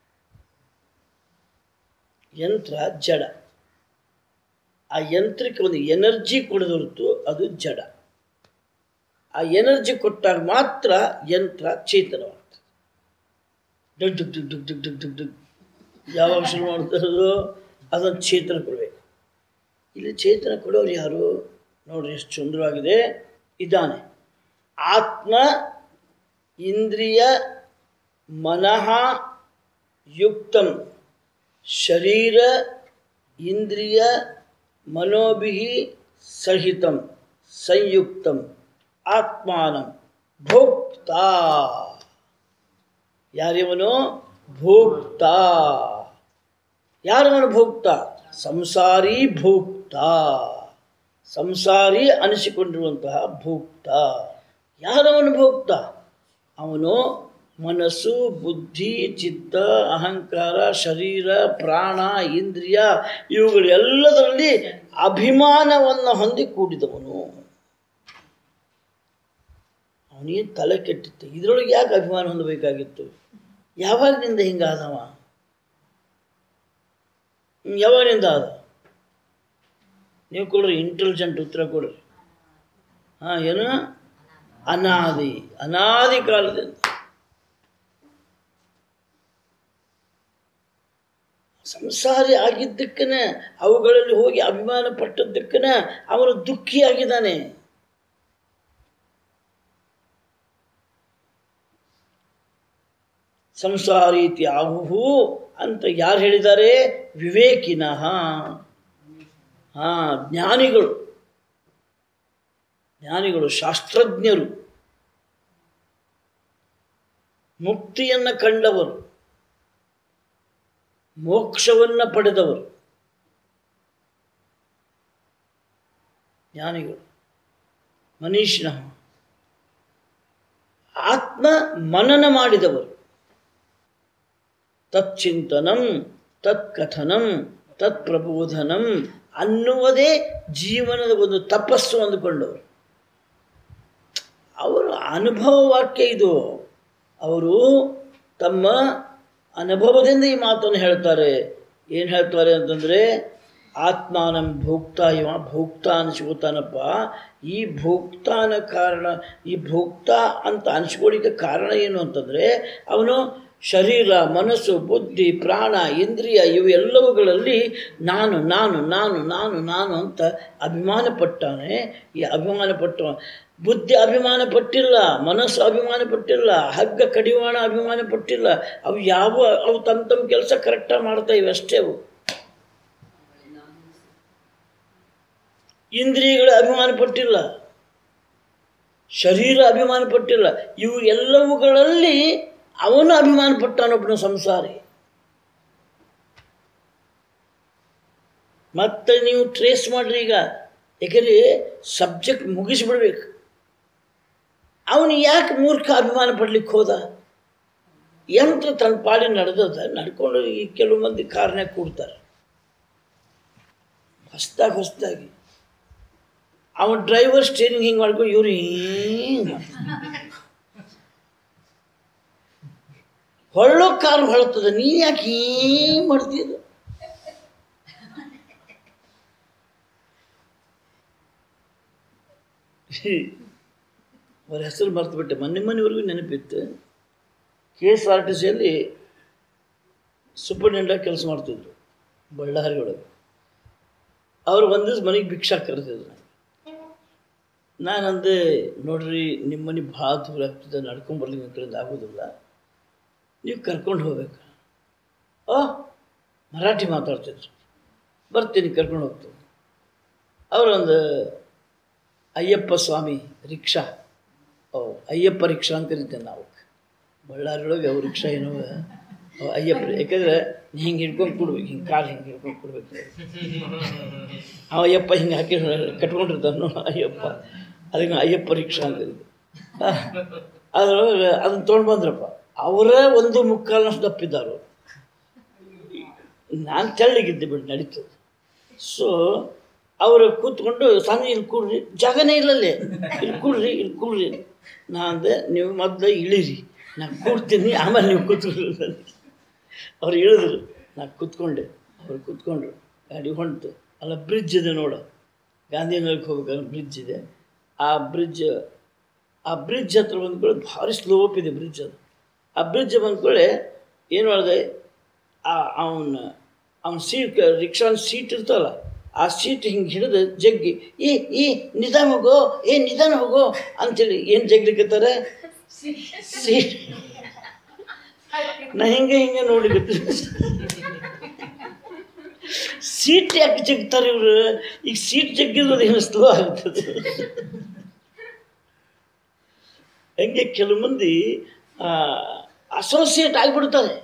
ಯಂತ್ರ ಜಡ ಆ ಯಂತ್ರಕ್ಕೆ ಒಂದು ಎನರ್ಜಿ ಕೊಡದೊರತು ಅದು ಜಡ ಆ ಎನರ್ಜಿ ಕೊಟ್ಟಾಗ ಮಾತ್ರ ಯಂತ್ರ ಚೇತನವಾಗ್ತದೆ ಡುಗ್ ಡುಗ್ ಡುಗ್ ಡುಗ್ ಡುಗ್ ಡುಗ್ ಡುಗ್ ಡುಗ್ ಯಾವಾಗ ಶುರು ಮಾಡ್ತಾರೋ ಅದನ್ನು ಚೇತನ ಕೊಡಬೇಕು ಇಲ್ಲಿ ಚೇತನ ಕೊಡೋರು ಯಾರು ನೋಡ್ರಿ ಎಷ್ಟು ಸುಂದರವಾಗಿದೆ ಇದ್ದಾನೆ ಆತ್ಮ ಇಂದ್ರಿಯ ಮನಃ ಯುಕ್ತಂ ಶರೀರ ಇಂದ್ರಿಯ ಮನೋಭಿ ಸಹಿತಂ ಸಂಯುಕ್ತಂ ಆತ್ಮಾನಂ ಭೋಕ್ತಾ ಯಾರಿವನು ಭೋಕ್ತ ಯಾರವನು ಭೋಕ್ತ ಸಂಸಾರಿ ಭೋಕ್ತ ಸಂಸಾರಿ ಅನಿಸಿಕೊಂಡಿರುವಂತಹ ಭೋಕ್ತ ಯಾರವನು ಭೋಕ್ತ ಅವನು ಮನಸ್ಸು ಬುದ್ಧಿ ಚಿತ್ತ ಅಹಂಕಾರ ಶರೀರ ಪ್ರಾಣ ಇಂದ್ರಿಯ ಇವುಗಳೆಲ್ಲದರಲ್ಲಿ ಅಭಿಮಾನವನ್ನು ಹೊಂದಿ ಕೂಡಿದವನು ಅವನಿಗೆ ತಲೆ ಕೆಟ್ಟಿತ್ತು ಇದರೊಳಗೆ ಯಾಕೆ ಅಭಿಮಾನ ಹೊಂದಬೇಕಾಗಿತ್ತು ಯಾವಾಗಲಿಂದ ಹಿಂಗಾದವ ಹ್ಮ್, ಯಾವಾಗಿನಿಂದ ಆದ ನೀವು ಕೊಡ್ರಿ ಇಂಟೆಲಿಜೆಂಟ್ ಉತ್ತರ ಕೊಡ್ರಿ ಹಾಂ ಏನು ಅನಾದಿ ಅನಾದಿ ಕಾಲದಿಂದ ಸಂಸಾರಿ ಆಗಿದ್ದಕ್ಕನ ಅವುಗಳಲ್ಲಿ ಹೋಗಿ ಅಭಿಮಾನ ಪಟ್ಟದ್ದಕ್ಕನ ಅವನು ದುಃಖಿಯಾಗಿದ್ದಾನೆ ಸಂಸಾರೀತಿ ಆಹುಹು ಅಂತ ಯಾರು ಹೇಳಿದ್ದಾರೆ ವಿವೇಕಿನಃ ಹಾ ಜ್ಞಾನಿಗಳು ಜ್ಞಾನಿಗಳು ಶಾಸ್ತ್ರಜ್ಞರು ಮುಕ್ತಿಯನ್ನು ಕಂಡವರು ಮೋಕ್ಷವನ್ನು ಪಡೆದವರು ಜ್ಞಾನಿಗಳು ಮನೀಷಿನ ಆತ್ಮ ಮನನ ಮಾಡಿದವರು ತಚ್ಚಿಂತನಂ ತತ್ಕಥನಂ ತತ್ಪ್ರಬೋಧನಂ ಅನ್ನುವುದೇ ಜೀವನದ ಒಂದು ತಪಸ್ಸು ಅಂದುಕೊಂಡವರು ಅವರ ಅನುಭವ ವಾಕ್ಯ ಇದು ಅವರು ತಮ್ಮ ಅನುಭವದಿಂದ ಈ ಮಾತನ್ನು ಹೇಳ್ತಾರೆ ಏನು ಹೇಳ್ತಾರೆ ಅಂತಂದರೆ ಆತ್ಮಾನಂ ಭೋಕ್ತ ಇವ ಭೋಕ್ತ ಅನಿಸ್ಕೋತಾನಪ್ಪ ಈ ಭೋಕ್ತಾನ ಕಾರಣ ಈ ಭೋಕ್ತ ಅಂತ ಅನಿಸ್ಕೊಳ್ಳಿಕ್ಕೆ ಕಾರಣ ಏನು ಅಂತಂದರೆ ಅವನು ಶರೀರ ಮನಸ್ಸು ಬುದ್ಧಿ ಪ್ರಾಣ ಇಂದ್ರಿಯ ಇವು ಎಲ್ಲವುಗಳಲ್ಲಿ ನಾನು ನಾನು ನಾನು ನಾನು ನಾನು ಅಂತ ಅಭಿಮಾನ ಪಟ್ಟಾನೆ ಈ ಅಭಿಮಾನ ಪಟ್ಟ ಬುದ್ಧಿ ಅಭಿಮಾನ ಪಟ್ಟಿಲ್ಲ ಮನಸ್ಸು ಅಭಿಮಾನ ಪಟ್ಟಿಲ್ಲ ಹಗ್ಗ ಕಡಿವಾಣ ಅಭಿಮಾನ ಪಟ್ಟಿಲ್ಲ ಅವು ಯಾವ ಅವು ತಮ್ಮ ತಮ್ಮ ಕೆಲಸ ಕರೆಕ್ಟಾಗಿ ಮಾಡ್ತಾ ಇವೆ ಅಷ್ಟೇ ಅವು ಇಂದ್ರಿಯಗಳು ಅಭಿಮಾನ ಪಟ್ಟಿಲ್ಲ ಶರೀರ ಅಭಿಮಾನ ಪಟ್ಟಿಲ್ಲ ಇವು ಎಲ್ಲವುಗಳಲ್ಲಿ ಅವನು ಅಭಿಮಾನ ಪಟ್ಟಾನೊಬ್ಬನು ಸಂಸಾರಿ ಮತ್ತೆ ನೀವು ಟ್ರೇಸ್ ಮಾಡ್ರಿ ಈಗ ಯಾಕಂದ್ರೆ ಸಬ್ಜೆಕ್ಟ್ ಮುಗಿಸ್ಬಿಡ್ಬೇಕು ಅವನು ಯಾಕೆ ಮೂರ್ಖ ಅಭಿಮಾನ ಪಡ್ಲಿಕ್ಕೆ ಹೋದ ಯಂತ್ರ ತನ್ನ ಪಾಡಿ ನಡೆದದ ನಡ್ಕೊಂಡು ಈ ಕೆಲವು ಮಂದಿ ಕಾರ್ನಾಗ ಕೂಡ್ತಾರೆ ಹೊಸ್ದಾಗಿ ಹೊಸ್ದಾಗಿ ಅವನ ಡ್ರೈವರ್ ಸ್ಟೇರಿಂಗ್ ಹಿಂಗೆ ಮಾಡ್ಕೊಂಡು ಇವ್ರು ಹಿಂಗೆ ಹೊಳ್ಳೋ ಕಾರು ಹೊಳ್ತದ ನೀನು ಯಾಕೆ ಹಿಂಗೆ ಮಾಡ್ತಿದ್ದು ಅವ್ರ ಹೆಸರು ಮರ್ತು ಬಿಟ್ಟೆ ಮೊನ್ನೆ ಮೊನ್ನೆವರೆಗೂ ನೆನಪಿತ್ತು ಕೆ ಎಸ್ ಆರ್ ಟಿ ಸಿಯಲ್ಲಿ ಸೂಪರ್ಡೆಂಟಾಗಿ ಕೆಲಸ ಮಾಡ್ತಿದ್ರು ಬಳ್ಳಾರಿ ಒಳಗೆ ಅವ್ರು ಒಂದು ದಿವ್ಸ ಮನೆಗೆ ಭಿಕ್ಷಾ ಕರೆದಿದ್ರು ನಾನಂದೆ ನೋಡ್ರಿ ನಿಮ್ಮ ಮನೆ ಭಾಳ ದೂರ ಆಗ್ತದೆ ನಡ್ಕೊಂಬರ್ಲಿ ನಿಮ್ಮ ಕಡೆಯಿಂದ ಆಗೋದಿಲ್ಲ ನೀವು ಕರ್ಕೊಂಡು ಹೋಗ್ಬೇಕು ಓ ಮರಾಠಿ ಮಾತಾಡ್ತಿದ್ರು ಬರ್ತೀನಿ ಕರ್ಕೊಂಡು ಹೋಗ್ತೀನಿ ಅವರೊಂದು ಅಯ್ಯಪ್ಪ ಸ್ವಾಮಿ ರಿಕ್ಷಾ ಓ ಅಯ್ಯಪ್ಪ ರಿಕ್ಷಾ ಅಂತ ಕರಿತೇವೆ ನಾವು ಬಳ್ಳಾರಿ ಒಳಗೆ ಅವು ರಿಕ್ಷಾ ಏನೋ ಅವು ಅಯ್ಯಪ್ಪ ಯಾಕಂದ್ರೆ ಹಿಂಗೆ ಹಿಡ್ಕೊಂಡು ಕೊಡ್ಬೇಕು ಹಿಂಗೆ ಕಾಲು ಹಿಂಗೆ ಹಿಡ್ಕೊಂಡು ಕೊಡ್ಬೇಕು ಅವ ಅಯ್ಯಪ್ಪ ಹಿಂಗೆ ಹಾಕಿ ಕಟ್ಕೊಂಡಿರ್ತಾನೆ ನೋಡು ಅಯ್ಯಪ್ಪ ಅದಕ್ಕೆ ಅಯ್ಯಪ್ಪ ರಿಕ್ಷಾ ಅಂತ ಕರೀತೀವಿ ಅದ್ರೊಳಗೆ ಅದನ್ನ ತೊಗೊಂಡು ಬಂದ್ರಪ್ಪ ಅವರೇ ಒಂದು ಮುಕ್ಕಾಲಷ್ಟು ದಪ್ಪಿದ್ದಾರೆ ನಾನು ತೆಳ್ಳಗಿದ್ದೆ ಬಿಟ್ಟು ನಡೀತದೆ ಸೊ ಅವರು ಕೂತ್ಕೊಂಡು ಸ್ವಾಮಿ ಇಲ್ಲಿ ಕೂಡ್ರಿ ಜಾಗನೇ ಇಲ್ಲಲ್ಲೇ ಇಲ್ಲಿ ಕೂಡ್ರಿ ಇಲ್ಲಿ ಕೂಡ್ರಿ ನಾ ಅಂದೆ ನೀವು ಮೊದಲು ಇಳೀರಿ ನಾನು ಕೂಡ್ತೀನಿ ಆಮೇಲೆ ನೀವು ಕೂತ್ಕೊಳ್ಳಿ ಅವ್ರು ಇಳಿದ್ರು ನಾ ಕೂತ್ಕೊಂಡೆ ಅವ್ರು ಕೂತ್ಕೊಂಡ್ರು ಗಾಡಿ ಹೊಂಟು ಅಲ್ಲ ಬ್ರಿಡ್ಜ್ ಇದೆ ನೋಡು ಗಾಂಧಿನಗರಕ್ಕೆ ಹೋಗ್ಬೇಕಾದ್ರೆ ಬ್ರಿಡ್ಜ್ ಇದೆ ಆ ಬ್ರಿಡ್ಜ್ ಆ ಬ್ರಿಡ್ಜ್ ಹತ್ರ ಬಂದ್ಕೊಳ್ಳಿ ಭಾರಿ ಸ್ಲೋಪ್ ಇದೆ ಬ್ರಿಡ್ಜ್ ಅದು ಆ ಬ್ರಿಡ್ಜ್ ಬಂದ್ಕೊಳ್ಳಿ ಏನು ಮಾಡಿದೆ ಆ ಅವನ ಅವನ ಸೀಟ್ ರಿಕ್ಷಾನ ಸೀಟ್ ಇರ್ತಲ್ಲ ಆ ಸೀಟ್ ಹಿಂಗೆ ಹಿಡಿದು ಜಗ್ಗಿ ಈ ಈ ನಿಧಾನ ಹೋಗೋ ಏ ನಿಧಾನ ಹೋಗೋ ಅಂತೇಳಿ ಏನು ಜಗ್ಲಿಕ್ಕತ್ತಾರೆ ಸೀಟ್ ನಾ ಹಿಂಗೆ ಹಿಂಗೆ ನೋಡಿಕತ್ತಿ ಸೀಟ್ ಯಾಕೆ ಜಗ್ತಾರೆ ಇವರು ಈಗ ಸೀಟ್ ಜಗ್ಗಿರೋದು ಏನು ಸ್ಲೋ ಆಗ್ತದೆ ಹಂಗೆ ಕೆಲವು ಮಂದಿ ಅಸೋಸಿಯೇಟ್ ಆಗಿಬಿಡ್ತಾರೆ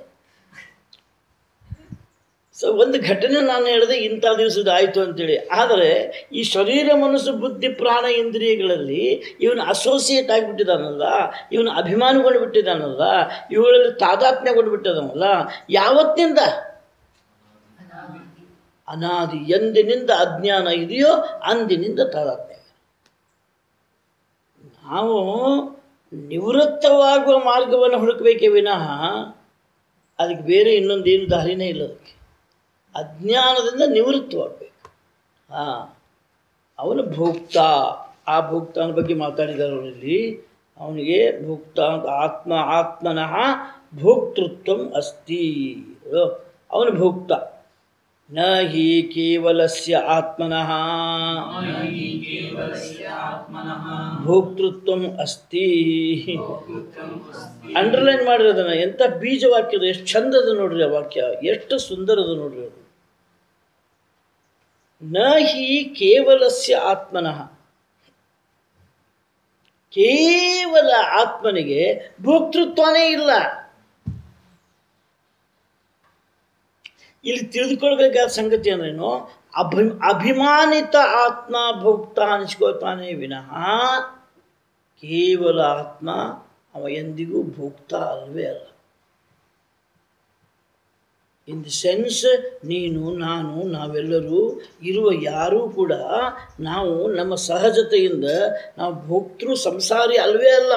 ಸೊ ಒಂದು ಘಟನೆ ನಾನು ಹೇಳಿದೆ ಇಂಥ ದಿವಸದ ಆಯಿತು ಅಂತೇಳಿ ಆದರೆ ಈ ಶರೀರ ಮನಸ್ಸು ಬುದ್ಧಿ ಪ್ರಾಣ ಇಂದ್ರಿಯಗಳಲ್ಲಿ ಇವನು ಅಸೋಸಿಯೇಟ್ ಆಗಿಬಿಟ್ಟಿದ್ದಾನಲ್ಲ ಇವನು ಅಭಿಮಾನಗೊಂಡು ಬಿಟ್ಟಿದ್ದಾನಲ್ಲ ಇವುಗಳಲ್ಲಿ ತಾದಾತ್ಮ್ಯಗೊಂಡು ಬಿಟ್ಟಿದ್ದಾನಲ್ಲ ಯಾವತ್ತಿಂದ ಅನಾದಿ ಎಂದಿನಿಂದ ಅಜ್ಞಾನ ಇದೆಯೋ ಅಂದಿನಿಂದ ತಾದಾತ್ಮ್ಯ ನಾವು ನಿವೃತ್ತವಾಗುವ ಮಾರ್ಗವನ್ನು ಹುಡುಕಬೇಕೇ ವಿನಃ ಅದಕ್ಕೆ ಬೇರೆ ಇನ್ನೊಂದೇನು ದಾರಿನೇ ಇಲ್ಲ ಅದಕ್ಕೆ ಅಜ್ಞಾನದಿಂದ ನಿವೃತ್ತವಾಗಬೇಕು ಹಾಂ ಅವನು ಭೋಕ್ತ ಆ ಭೋಕ್ತನ ಬಗ್ಗೆ ಮಾತಾಡಿದ್ದಾರೆ ಅವರಲ್ಲಿ ಅವನಿಗೆ ಭೋಕ್ತ ಅಂತ ಆತ್ಮ ಆತ್ಮನಃ ಭೋಕ್ತೃತ್ವ ಅಸ್ತಿ ಅವನು ಭೋಕ್ತ ನ ಹಿ ಕೇವಲಸ್ಯ ಆತ್ಮನಃ ಭೋಕ್ತೃತ್ವ ಅಸ್ತಿ ಅಂಡರ್ಲೈನ್ ಮಾಡಿರೋದನ್ನ ಎಂಥ ಬೀಜ ವಾಕ್ಯದ ಎಷ್ಟು ಚಂದದ ನೋಡ್ರಿ ಆ ವಾಕ್ಯ ಎಷ್ಟು ಸುಂದರದ ನೋಡ್ರಿ ಅದು ನ ಹಿ ಕೇವಲಸ್ಯ ಆತ್ಮನಃ ಕೇವಲ ಆತ್ಮನಿಗೆ ಭೋಕ್ತೃತ್ವನೇ ಇಲ್ಲ ಇಲ್ಲಿ ತಿಳಿದುಕೊಳ್ಬೇಕಾದ ಸಂಗತಿ ಅಂದ್ರೇನು ಅಭಿ ಅಭಿಮಾನಿತ ಆತ್ಮ ಭೋಕ್ತ ಅನಿಸ್ಕೋತಾನೆ ವಿನಃ ಕೇವಲ ಆತ್ಮ ಅವ ಎಂದಿಗೂ ಭೋಕ್ತ ಅಲ್ವೇ ಅಲ್ಲ ಇನ್ ದಿ ಸೆನ್ಸ್ ನೀನು ನಾನು ನಾವೆಲ್ಲರೂ ಇರುವ ಯಾರೂ ಕೂಡ ನಾವು ನಮ್ಮ ಸಹಜತೆಯಿಂದ ನಾವು ಭೋಕ್ತೃ ಸಂಸಾರಿ ಅಲ್ವೇ ಅಲ್ಲ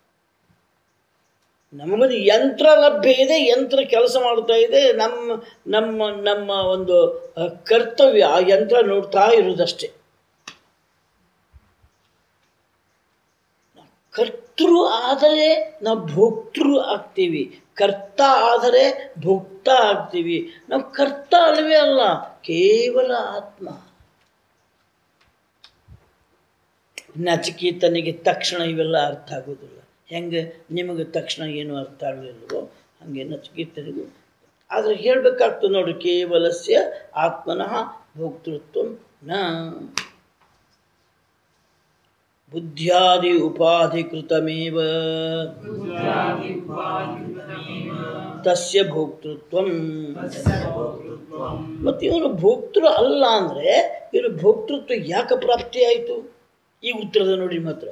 ನಮಗೊಂದು ಯಂತ್ರ ಲಭ್ಯ ಇದೆ ಯಂತ್ರ ಕೆಲಸ ಮಾಡ್ತಾ ಇದೆ ನಮ್ಮ ನಮ್ಮ ನಮ್ಮ ಒಂದು ಅ, ಕರ್ತವ್ಯ ಆ ಯಂತ್ರ ನೋಡ್ತಾ ಇರೋದಷ್ಟೇ ಕರ್ತೃ ಆದರೆ ನಾವು ಭೋಕ್ತೃ ಆಗ್ತೀವಿ ಕರ್ತ ಆದರೆ ಭೋಕ್ತ ಆಗ್ತೀವಿ ನಾವು ಕರ್ತ ಅಲ್ವೇ ಅಲ್ಲ ಕೇವಲ ಆತ್ಮ ನಚಿಕೇತನಿಗೆ ತಕ್ಷಣ ಇವೆಲ್ಲ ಅರ್ಥ ಆಗೋದಿಲ್ಲ ಹೆಂಗೆ ನಿಮಗೆ ತಕ್ಷಣ ಏನು ಅರ್ಥ ಆಗಲಿಲ್ವೋ ಹಾಗೆ ನಚಿಕೇತನಿಗೂ ಆದರೆ ಹೇಳಬೇಕಾಗ್ತದೆ ನೋಡಿ ಕೇವಲಸ್ಯ ಆತ್ಮನಃ ಭೋಕ್ತೃತ್ವ ನ ಬುದ್ಧ್ಯಾದಿ ಉಪಾಧಿಕೃತಮೇವ ತಸ್ಯ ಭೋಕ್ತೃತ್ವ ಮತ್ತು ಇವನು ಭೋಕ್ತೃ ಅಲ್ಲ ಅಂದರೆ ಇವನು ಭೋಕ್ತೃತ್ವ ಯಾಕೆ ಪ್ರಾಪ್ತಿಯಾಯಿತು ಈ ಉತ್ತರದ ನೋಡಿ ಮಾತ್ರ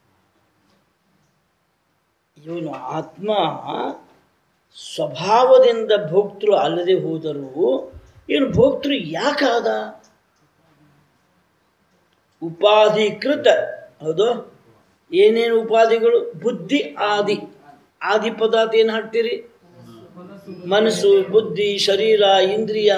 ಇವನು ಆತ್ಮ ಸ್ವಭಾವದಿಂದ ಭೋಕ್ತೃ ಅಲ್ಲದೆ ಹೋದರೂ ಇವನು ಭೋಕ್ತೃ ಯಾಕಾದ ಉಪಾಧಿಕೃತ ಹೌದು ಏನೇನು ಉಪಾಧಿಗಳು ಬುದ್ಧಿ ಆದಿ ಆದಿ ಪದಾರ್ಥ ಏನು ಹಾಕ್ತೀರಿ ಮನಸ್ಸು ಬುದ್ಧಿ ಶರೀರ ಇಂದ್ರಿಯ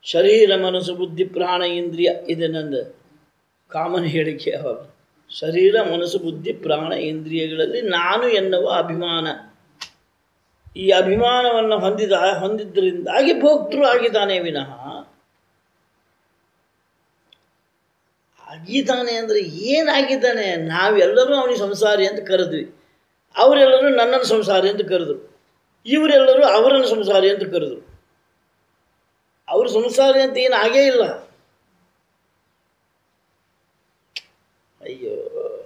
ಶರೀರ ಮನಸ್ಸು ಬುದ್ಧಿ ಪ್ರಾಣ ಇಂದ್ರಿಯ ಇದೆ ನಂದು ಕಾಮನ್ ಹೇಳಿಕೆ ಯಾವಾಗ ಶರೀರ ಮನಸ್ಸು ಬುದ್ಧಿ ಪ್ರಾಣ ಇಂದ್ರಿಯಗಳಲ್ಲಿ ನಾನು ಎನ್ನುವ ಅಭಿಮಾನ ಈ ಅಭಿಮಾನವನ್ನು ಹೊಂದಿದ ಹೊಂದಿದ್ದರಿಂದಾಗಿ ಭೋಕ್ತೃ ಆಗಿದ್ದಾನೆ ವಿನಃ ಆಗಿದ್ದಾನೆ ಅಂದರೆ ಏನಾಗಿದ್ದಾನೆ ನಾವೆಲ್ಲರೂ ಅವನಿಗೆ ಸಂಸಾರಿ ಅಂತ ಕರೆದ್ವಿ ಅವರೆಲ್ಲರೂ ನನ್ನನ್ನು ಸಂಸಾರಿ ಅಂತ ಕರೆದರು ಇವರೆಲ್ಲರೂ ಅವರನ್ನು ಸಂಸಾರಿ ಅಂತ ಕರೆದರು ಅವರು ಸಂಸಾರಿ ಅಂತ ಏನು ಆಗೇ ಇಲ್ಲ ಅಯ್ಯೋ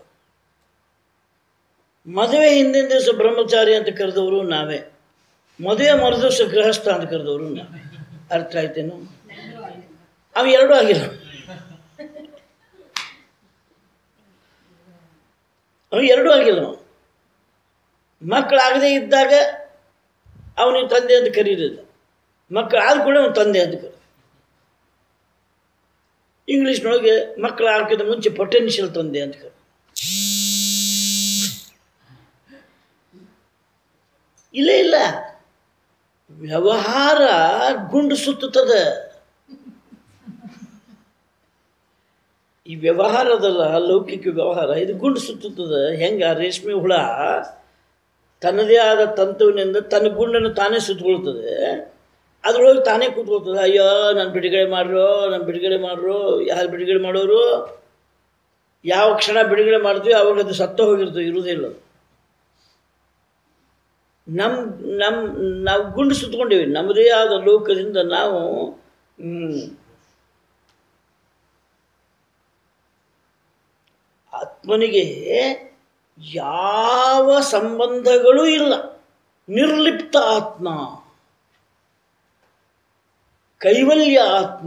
ಮದುವೆ ಹಿಂದಿನ ದಿವಸ ಬ್ರಹ್ಮಚಾರಿ ಅಂತ ಕರೆದವರು ನಾವೇ ಮದುವೆ ಮರುದಿವಸ ಗೃಹಸ್ಥ ಅಂತ ಕರೆದವರು ನಾವೇ ಅರ್ಥ ಆಯ್ತೇನು ಅವು ಎರಡೂ ಆಗಿಲ್ಲ ಅವು ಎರಡೂ ಆಗಿಲ್ಲ ಅವು. ಮಕ್ಕಳಾಗದೇ ಇದ್ದಾಗ ಅವನಿಗೆ ತಂದೆ ಅಂತ ಕರೀಲಿಲ್ಲ ಮಕ್ಕಳು ಆದ ಕೂಡ ಅವನು ತಂದೆ ಅಂತ ಕರೀ ಇಂಗ್ಲೀಷ್ನೊಳಗೆ ಮಕ್ಕಳು ಆಗೋಕ್ಕಿಂತ ಮುಂಚೆ ಪೊಟೆನ್ಷಿಯಲ್ ತಂದೆ ಅಂತ ಕರೀ ಇಲ್ಲ ಇಲ್ಲ ವ್ಯವಹಾರ ಗುಂಡು ಸುತ್ತುತ್ತದೆ ಈ ವ್ಯವಹಾರದಲ್ಲ ಲೌಕಿಕ ವ್ಯವಹಾರ ಇದು ಗುಂಡು ಸುತ್ತುತ್ತದೆ ಹೆಂಗೆ ಆ ರೇಷ್ಮೆ ಹುಳ ತನ್ನದೇ ಆದ ತಂತುವಿನಿಂದ ತನ್ನ ಗುಂಡನ್ನು ತಾನೇ ಸುತ್ತಕೊಳ್ತದೆ ಅದರೊಳಗೆ ತಾನೇ ಕೂತ್ಕೊಳ್ತದೆ ಅಯ್ಯೋ ನಾನು ಬಿಡುಗಡೆ ಮಾಡ್ರೋ ನಾನು ಬಿಡುಗಡೆ ಮಾಡ್ರೋ ಯಾರು ಬಿಡುಗಡೆ ಮಾಡೋರು ಯಾವ ಕ್ಷಣ ಬಿಡುಗಡೆ ಮಾಡ್ತೀವಿ ಅವಾಗ ಅದು ಸತ್ತ ಹೋಗಿರ್ತದೆ ಇರುವುದಿಲ್ಲ ಅದು. ನಮ್ಮ ನಮ್ಮ ನಾವು ಗುಂಡು ಸುತ್ತಕೊಂಡಿವಿ ನಮ್ಮದೇ ಆದ ಲೋಕದಿಂದ ನಾವು ಹ್ಮ್, ಆತ್ಮನಿಗೆ ಯಾವ ಸಂಬಂಧಗಳೂ ಇಲ್ಲ ನಿರ್ಲಿಪ್ತ ಆತ್ಮ ಕೈವಲ್ಯ ಆತ್ಮ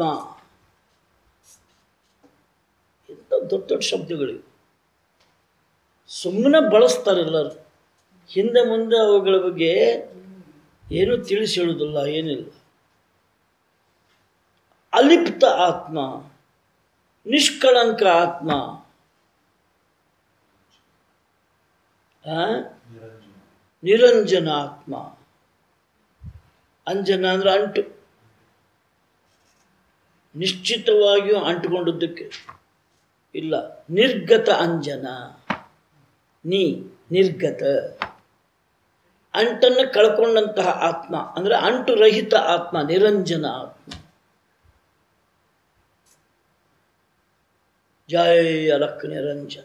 ಇಂಥ ದೊಡ್ಡ ದೊಡ್ಡ ಶಬ್ದಗಳಿವೆ ಸುಮ್ಮನೆ ಬಳಸ್ತಾರೆ ಎಲ್ಲರೂ ಹಿಂದೆ ಮುಂದೆ ಅವುಗಳ ಬಗ್ಗೆ ಏನೂ ತಿಳಿಸಿ ಹೇಳುವುದಿಲ್ಲ ಏನಿಲ್ಲ ಅಲಿಪ್ತ ಆತ್ಮ ನಿಷ್ಕಳಂಕ ಆತ್ಮ ಆ? ನಿರಂಜನ ಆತ್ಮ ಅಂಜನ ಅಂದ್ರೆ ಅಂಟು ನಿಶ್ಚಿತವಾಗಿಯೂ ಅಂಟುಕೊಂಡದ್ದಕ್ಕೆ ಇಲ್ಲ ನಿರ್ಗತ ಅಂಜನ ನೀ ನಿರ್ಗತ ಅಂಟನ್ನು ಕಳ್ಕೊಂಡಂತಹ ಆತ್ಮ ಅಂದರೆ ಅಂಟು ರಹಿತ ಆತ್ಮ ನಿರಂಜನ ಆತ್ಮ ಜಯ ಅಲಕ್ ನಿರಂಜನ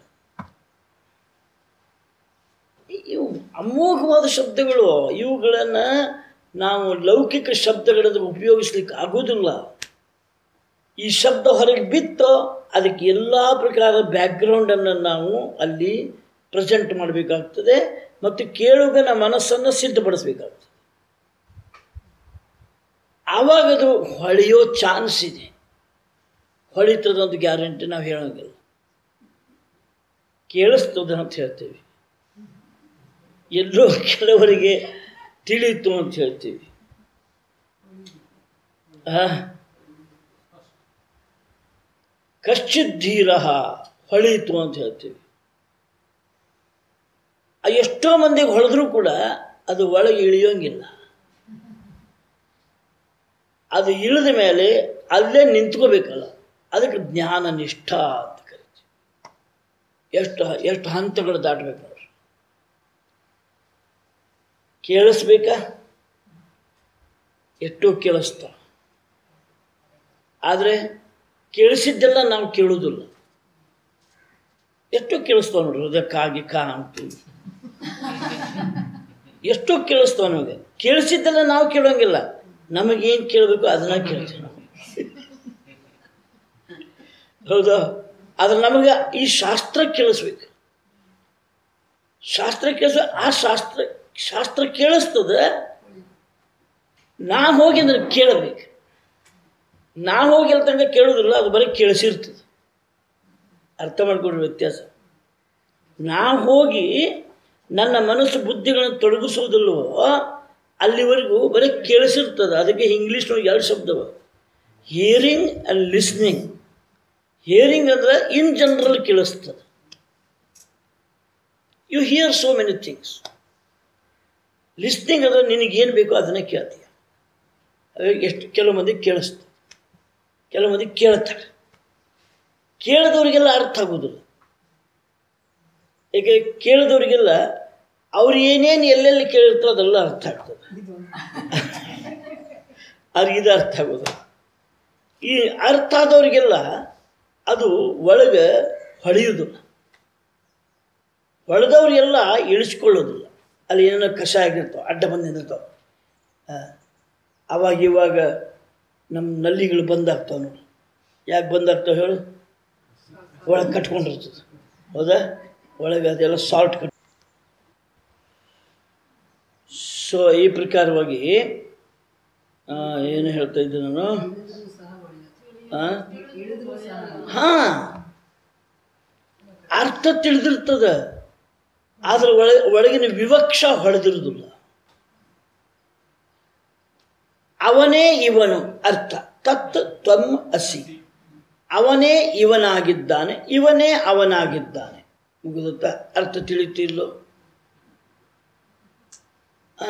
ಇವು ಅಮೋಘವಾದ ಶಬ್ದಗಳು ಇವುಗಳನ್ನು ನಾವು ಲೌಕಿಕ ಶಬ್ದಗಳನ್ನು ಉಪಯೋಗಿಸ್ಲಿಕ್ಕೆ ಆಗೋದಿಲ್ಲ ಈ ಶಬ್ದ ಹೊರಗೆ ಬಿತ್ತು ಅದಕ್ಕೆ ಎಲ್ಲ ಪ್ರಕಾರದ ಬ್ಯಾಕ್ಗ್ರೌಂಡನ್ನು ನಾವು ಅಲ್ಲಿ ಪ್ರೆಸೆಂಟ್ ಮಾಡಬೇಕಾಗ್ತದೆ ಮತ್ತು ಕೇಳುಗನ ಮನಸ್ಸನ್ನು ಸಿದ್ಧಪಡಿಸ್ಬೇಕಾಗ್ತದೆ ಆವಾಗ ಅದು ಹೊಳೆಯೋ ಚಾನ್ಸ್ ಇದೆ ಹೊಳಿತದಂತ ಗ್ಯಾರಂಟಿ ನಾವು ಹೇಳೋಂಗಿಲ್ಲ ಕೇಳಿಸ್ತದೆ ಅಂತ ಹೇಳ್ತೀವಿ ಎಲ್ಲೋ ಕೆಲವರಿಗೆ ತಿಳಿಯಿತು ಅಂತ ಹೇಳ್ತೀವಿ ಆ? ಕಶ್ಚಿತ್ ಧೀರ ಹೊಳೀತು ಅಂತ ಹೇಳ್ತೀವಿ ಆ ಎಷ್ಟೋ ಮಂದಿಗೆ ಹೊಳೆದ್ರೂ ಕೂಡ ಅದು ಒಳಗೆ ಇಳಿಯೋಂಗಿಲ್ಲ ಅದು ಇಳಿದ ಮೇಲೆ ಅಲ್ಲೇ ನಿಂತ್ಕೋಬೇಕಲ್ಲ ಅದಕ್ಕೆ ಜ್ಞಾನ ನಿಷ್ಠ ಅಂತ ಕರಿತೀವಿ ಎಷ್ಟು ಎಷ್ಟು ಹಂತಗಳು ದಾಟಬೇಕು ನೋಡ್ರಿ ಕೇಳಿಸ್ಬೇಕಾ ಎಷ್ಟೋ ಕೇಳಿಸ್ತಾವ ಆದರೆ ಕೇಳಿಸಿದ್ದೆಲ್ಲ ನಾವು ಕೇಳೋದಿಲ್ಲ ಎಷ್ಟೋ ಕೇಳಿಸ್ತಾವ ನೋಡ್ರಿ ಅದಕ್ಕಾಗಿ ಕಾ ಅಂತೀವಿ ಎಷ್ಟೋ ಕೇಳಿಸ್ತಾವ ನಮಗೆ ಕೇಳಿಸಿದ್ದೆಲ್ಲ ನಾವು ಕೇಳೋಂಗಿಲ್ಲ ನಮಗೇನು ಕೇಳಬೇಕು ಅದನ್ನ ಕೇಳ್ತೀವಿ ನಾವು ಹೌದಾ ಆದ್ರೆ ನಮಗೆ ಈ ಶಾಸ್ತ್ರ ಕೇಳಿಸ್ಬೇಕು ಶಾಸ್ತ್ರ ಕೇಳಿಸ್ ಆ ಶಾಸ್ತ್ರ ಶಾಸ್ತ್ರ ಕೇಳಿಸ್ತದೆ ನಾ ಹೋಗಿ ಅಂದ್ರೆ ಕೇಳಬೇಕು ನಾ ಹೋಗಿ ಅಲ್ಲಿ ತನಕ ಕೇಳೋದಿಲ್ಲ ಅದು ಬರೀ ಕೇಳಿಸಿರ್ತದೆ ಅರ್ಥ ಮಾಡ್ಕೊಂಡ್ರೆ ವ್ಯತ್ಯಾಸ ನಾ ಹೋಗಿ ನನ್ನ ಮನಸ್ಸು ಬುದ್ಧಿಗಳನ್ನು ತೊಡಗಿಸೋದಿಲ್ವೋ ಅಲ್ಲಿವರೆಗೂ ಬರೀ ಕೇಳಿಸಿರ್ತದೆ ಅದಕ್ಕೆ ಇಂಗ್ಲೀಷ್ನೊಳಗೆ ಎರಡು ಶಬ್ದವ ಹಿಯರಿಂಗ್ ಆ್ಯಂಡ್ ಲಿಸ್ನಿಂಗ್ ಹಿಯರಿಂಗ್ ಅಂದರೆ ಇನ್ ಜನರಲ್ ಕೇಳಿಸ್ತದೆ you hear so many things listening ಅಂದರೆ ನಿನಗೇನು ಬೇಕೋ ಅದನ್ನೇ ಕೇಳ್ತೀಯ ಅವಾಗ ಎಷ್ಟು ಕೆಲವು ಮಂದಿ ಕೇಳಿಸ್ತದೆ ಕೆಲವು ಮಂದಿ ಕೇಳ್ತಾರೆ ಕೇಳಿದವರಿಗೆಲ್ಲ ಅರ್ಥ ಆಗೋದಿಲ್ಲ ಏಕೆ ಕೇಳಿದವರಿಗೆಲ್ಲ ಅವ್ರು ಏನೇನು ಎಲ್ಲೆಲ್ಲಿ ಕೇಳಿರ್ತಾರೋ ಅದೆಲ್ಲ ಅರ್ಥ ಆಗ್ತದೆ ಅವ್ರಿಗೆ ಇದು ಅರ್ಥ ಆಗೋದಿಲ್ಲ ಈ ಅರ್ಥ ಆದವರಿಗೆಲ್ಲ ಅದು ಒಳಗೆ ಹೊಳೆಯುವುದಿಲ್ಲ ಹೊಳೆದವ್ರಿಗೆಲ್ಲ ಇಳಿಸ್ಕೊಳ್ಳೋದಿಲ್ಲ ಅಲ್ಲಿ ಏನೇನೋ ಕಷ ಆಗಿರ್ತಾವೆ ಅಡ್ಡ ಬಂದು ನಿಂದಿರ್ತಾವೆ ಆ, ಅವಾಗ ಇವಾಗ ನಮ್ಮ ನಲ್ಲಿಗಳು ಬಂದಾಗ್ತಾವೆ ನೋಡಿ ಯಾಕೆ ಬಂದಾಗ್ತಾವೆ ಹೇಳು ಒಳಗೆ ಕಟ್ಕೊಂಡಿರ್ತದೆ ಹೌದಾ ಒಳಗೆ ಅದೆಲ್ಲ ಸಾಲ್ಟ್ ಕಟ್ ಸೊ ಈ ಪ್ರಕಾರವಾಗಿ ಆ, ಏನು ಹೇಳ್ತಾ ಇದ್ದೆ ನಾನು ಹಾಂ ಅರ್ಥ ತಿಳಿದಿರ್ತದ ಆದ್ರೆ ಒಳ ಒಳಗಿನ ವಿವಕ್ಷ ಹೊಳೆದಿರುವುದಿಲ್ಲ ಅವನೇ ಇವನು ಅರ್ಥ ತತ್ ತ್ವಂ ಅಸಿ ಅವನೇ ಇವನಾಗಿದ್ದಾನೆ ಇವನೇ ಅವನಾಗಿದ್ದಾನೆ ಮುಗಿದುತ್ತಾ ಅರ್ಥ ತಿಳಿತಿಲ್ಲೋ ಆ?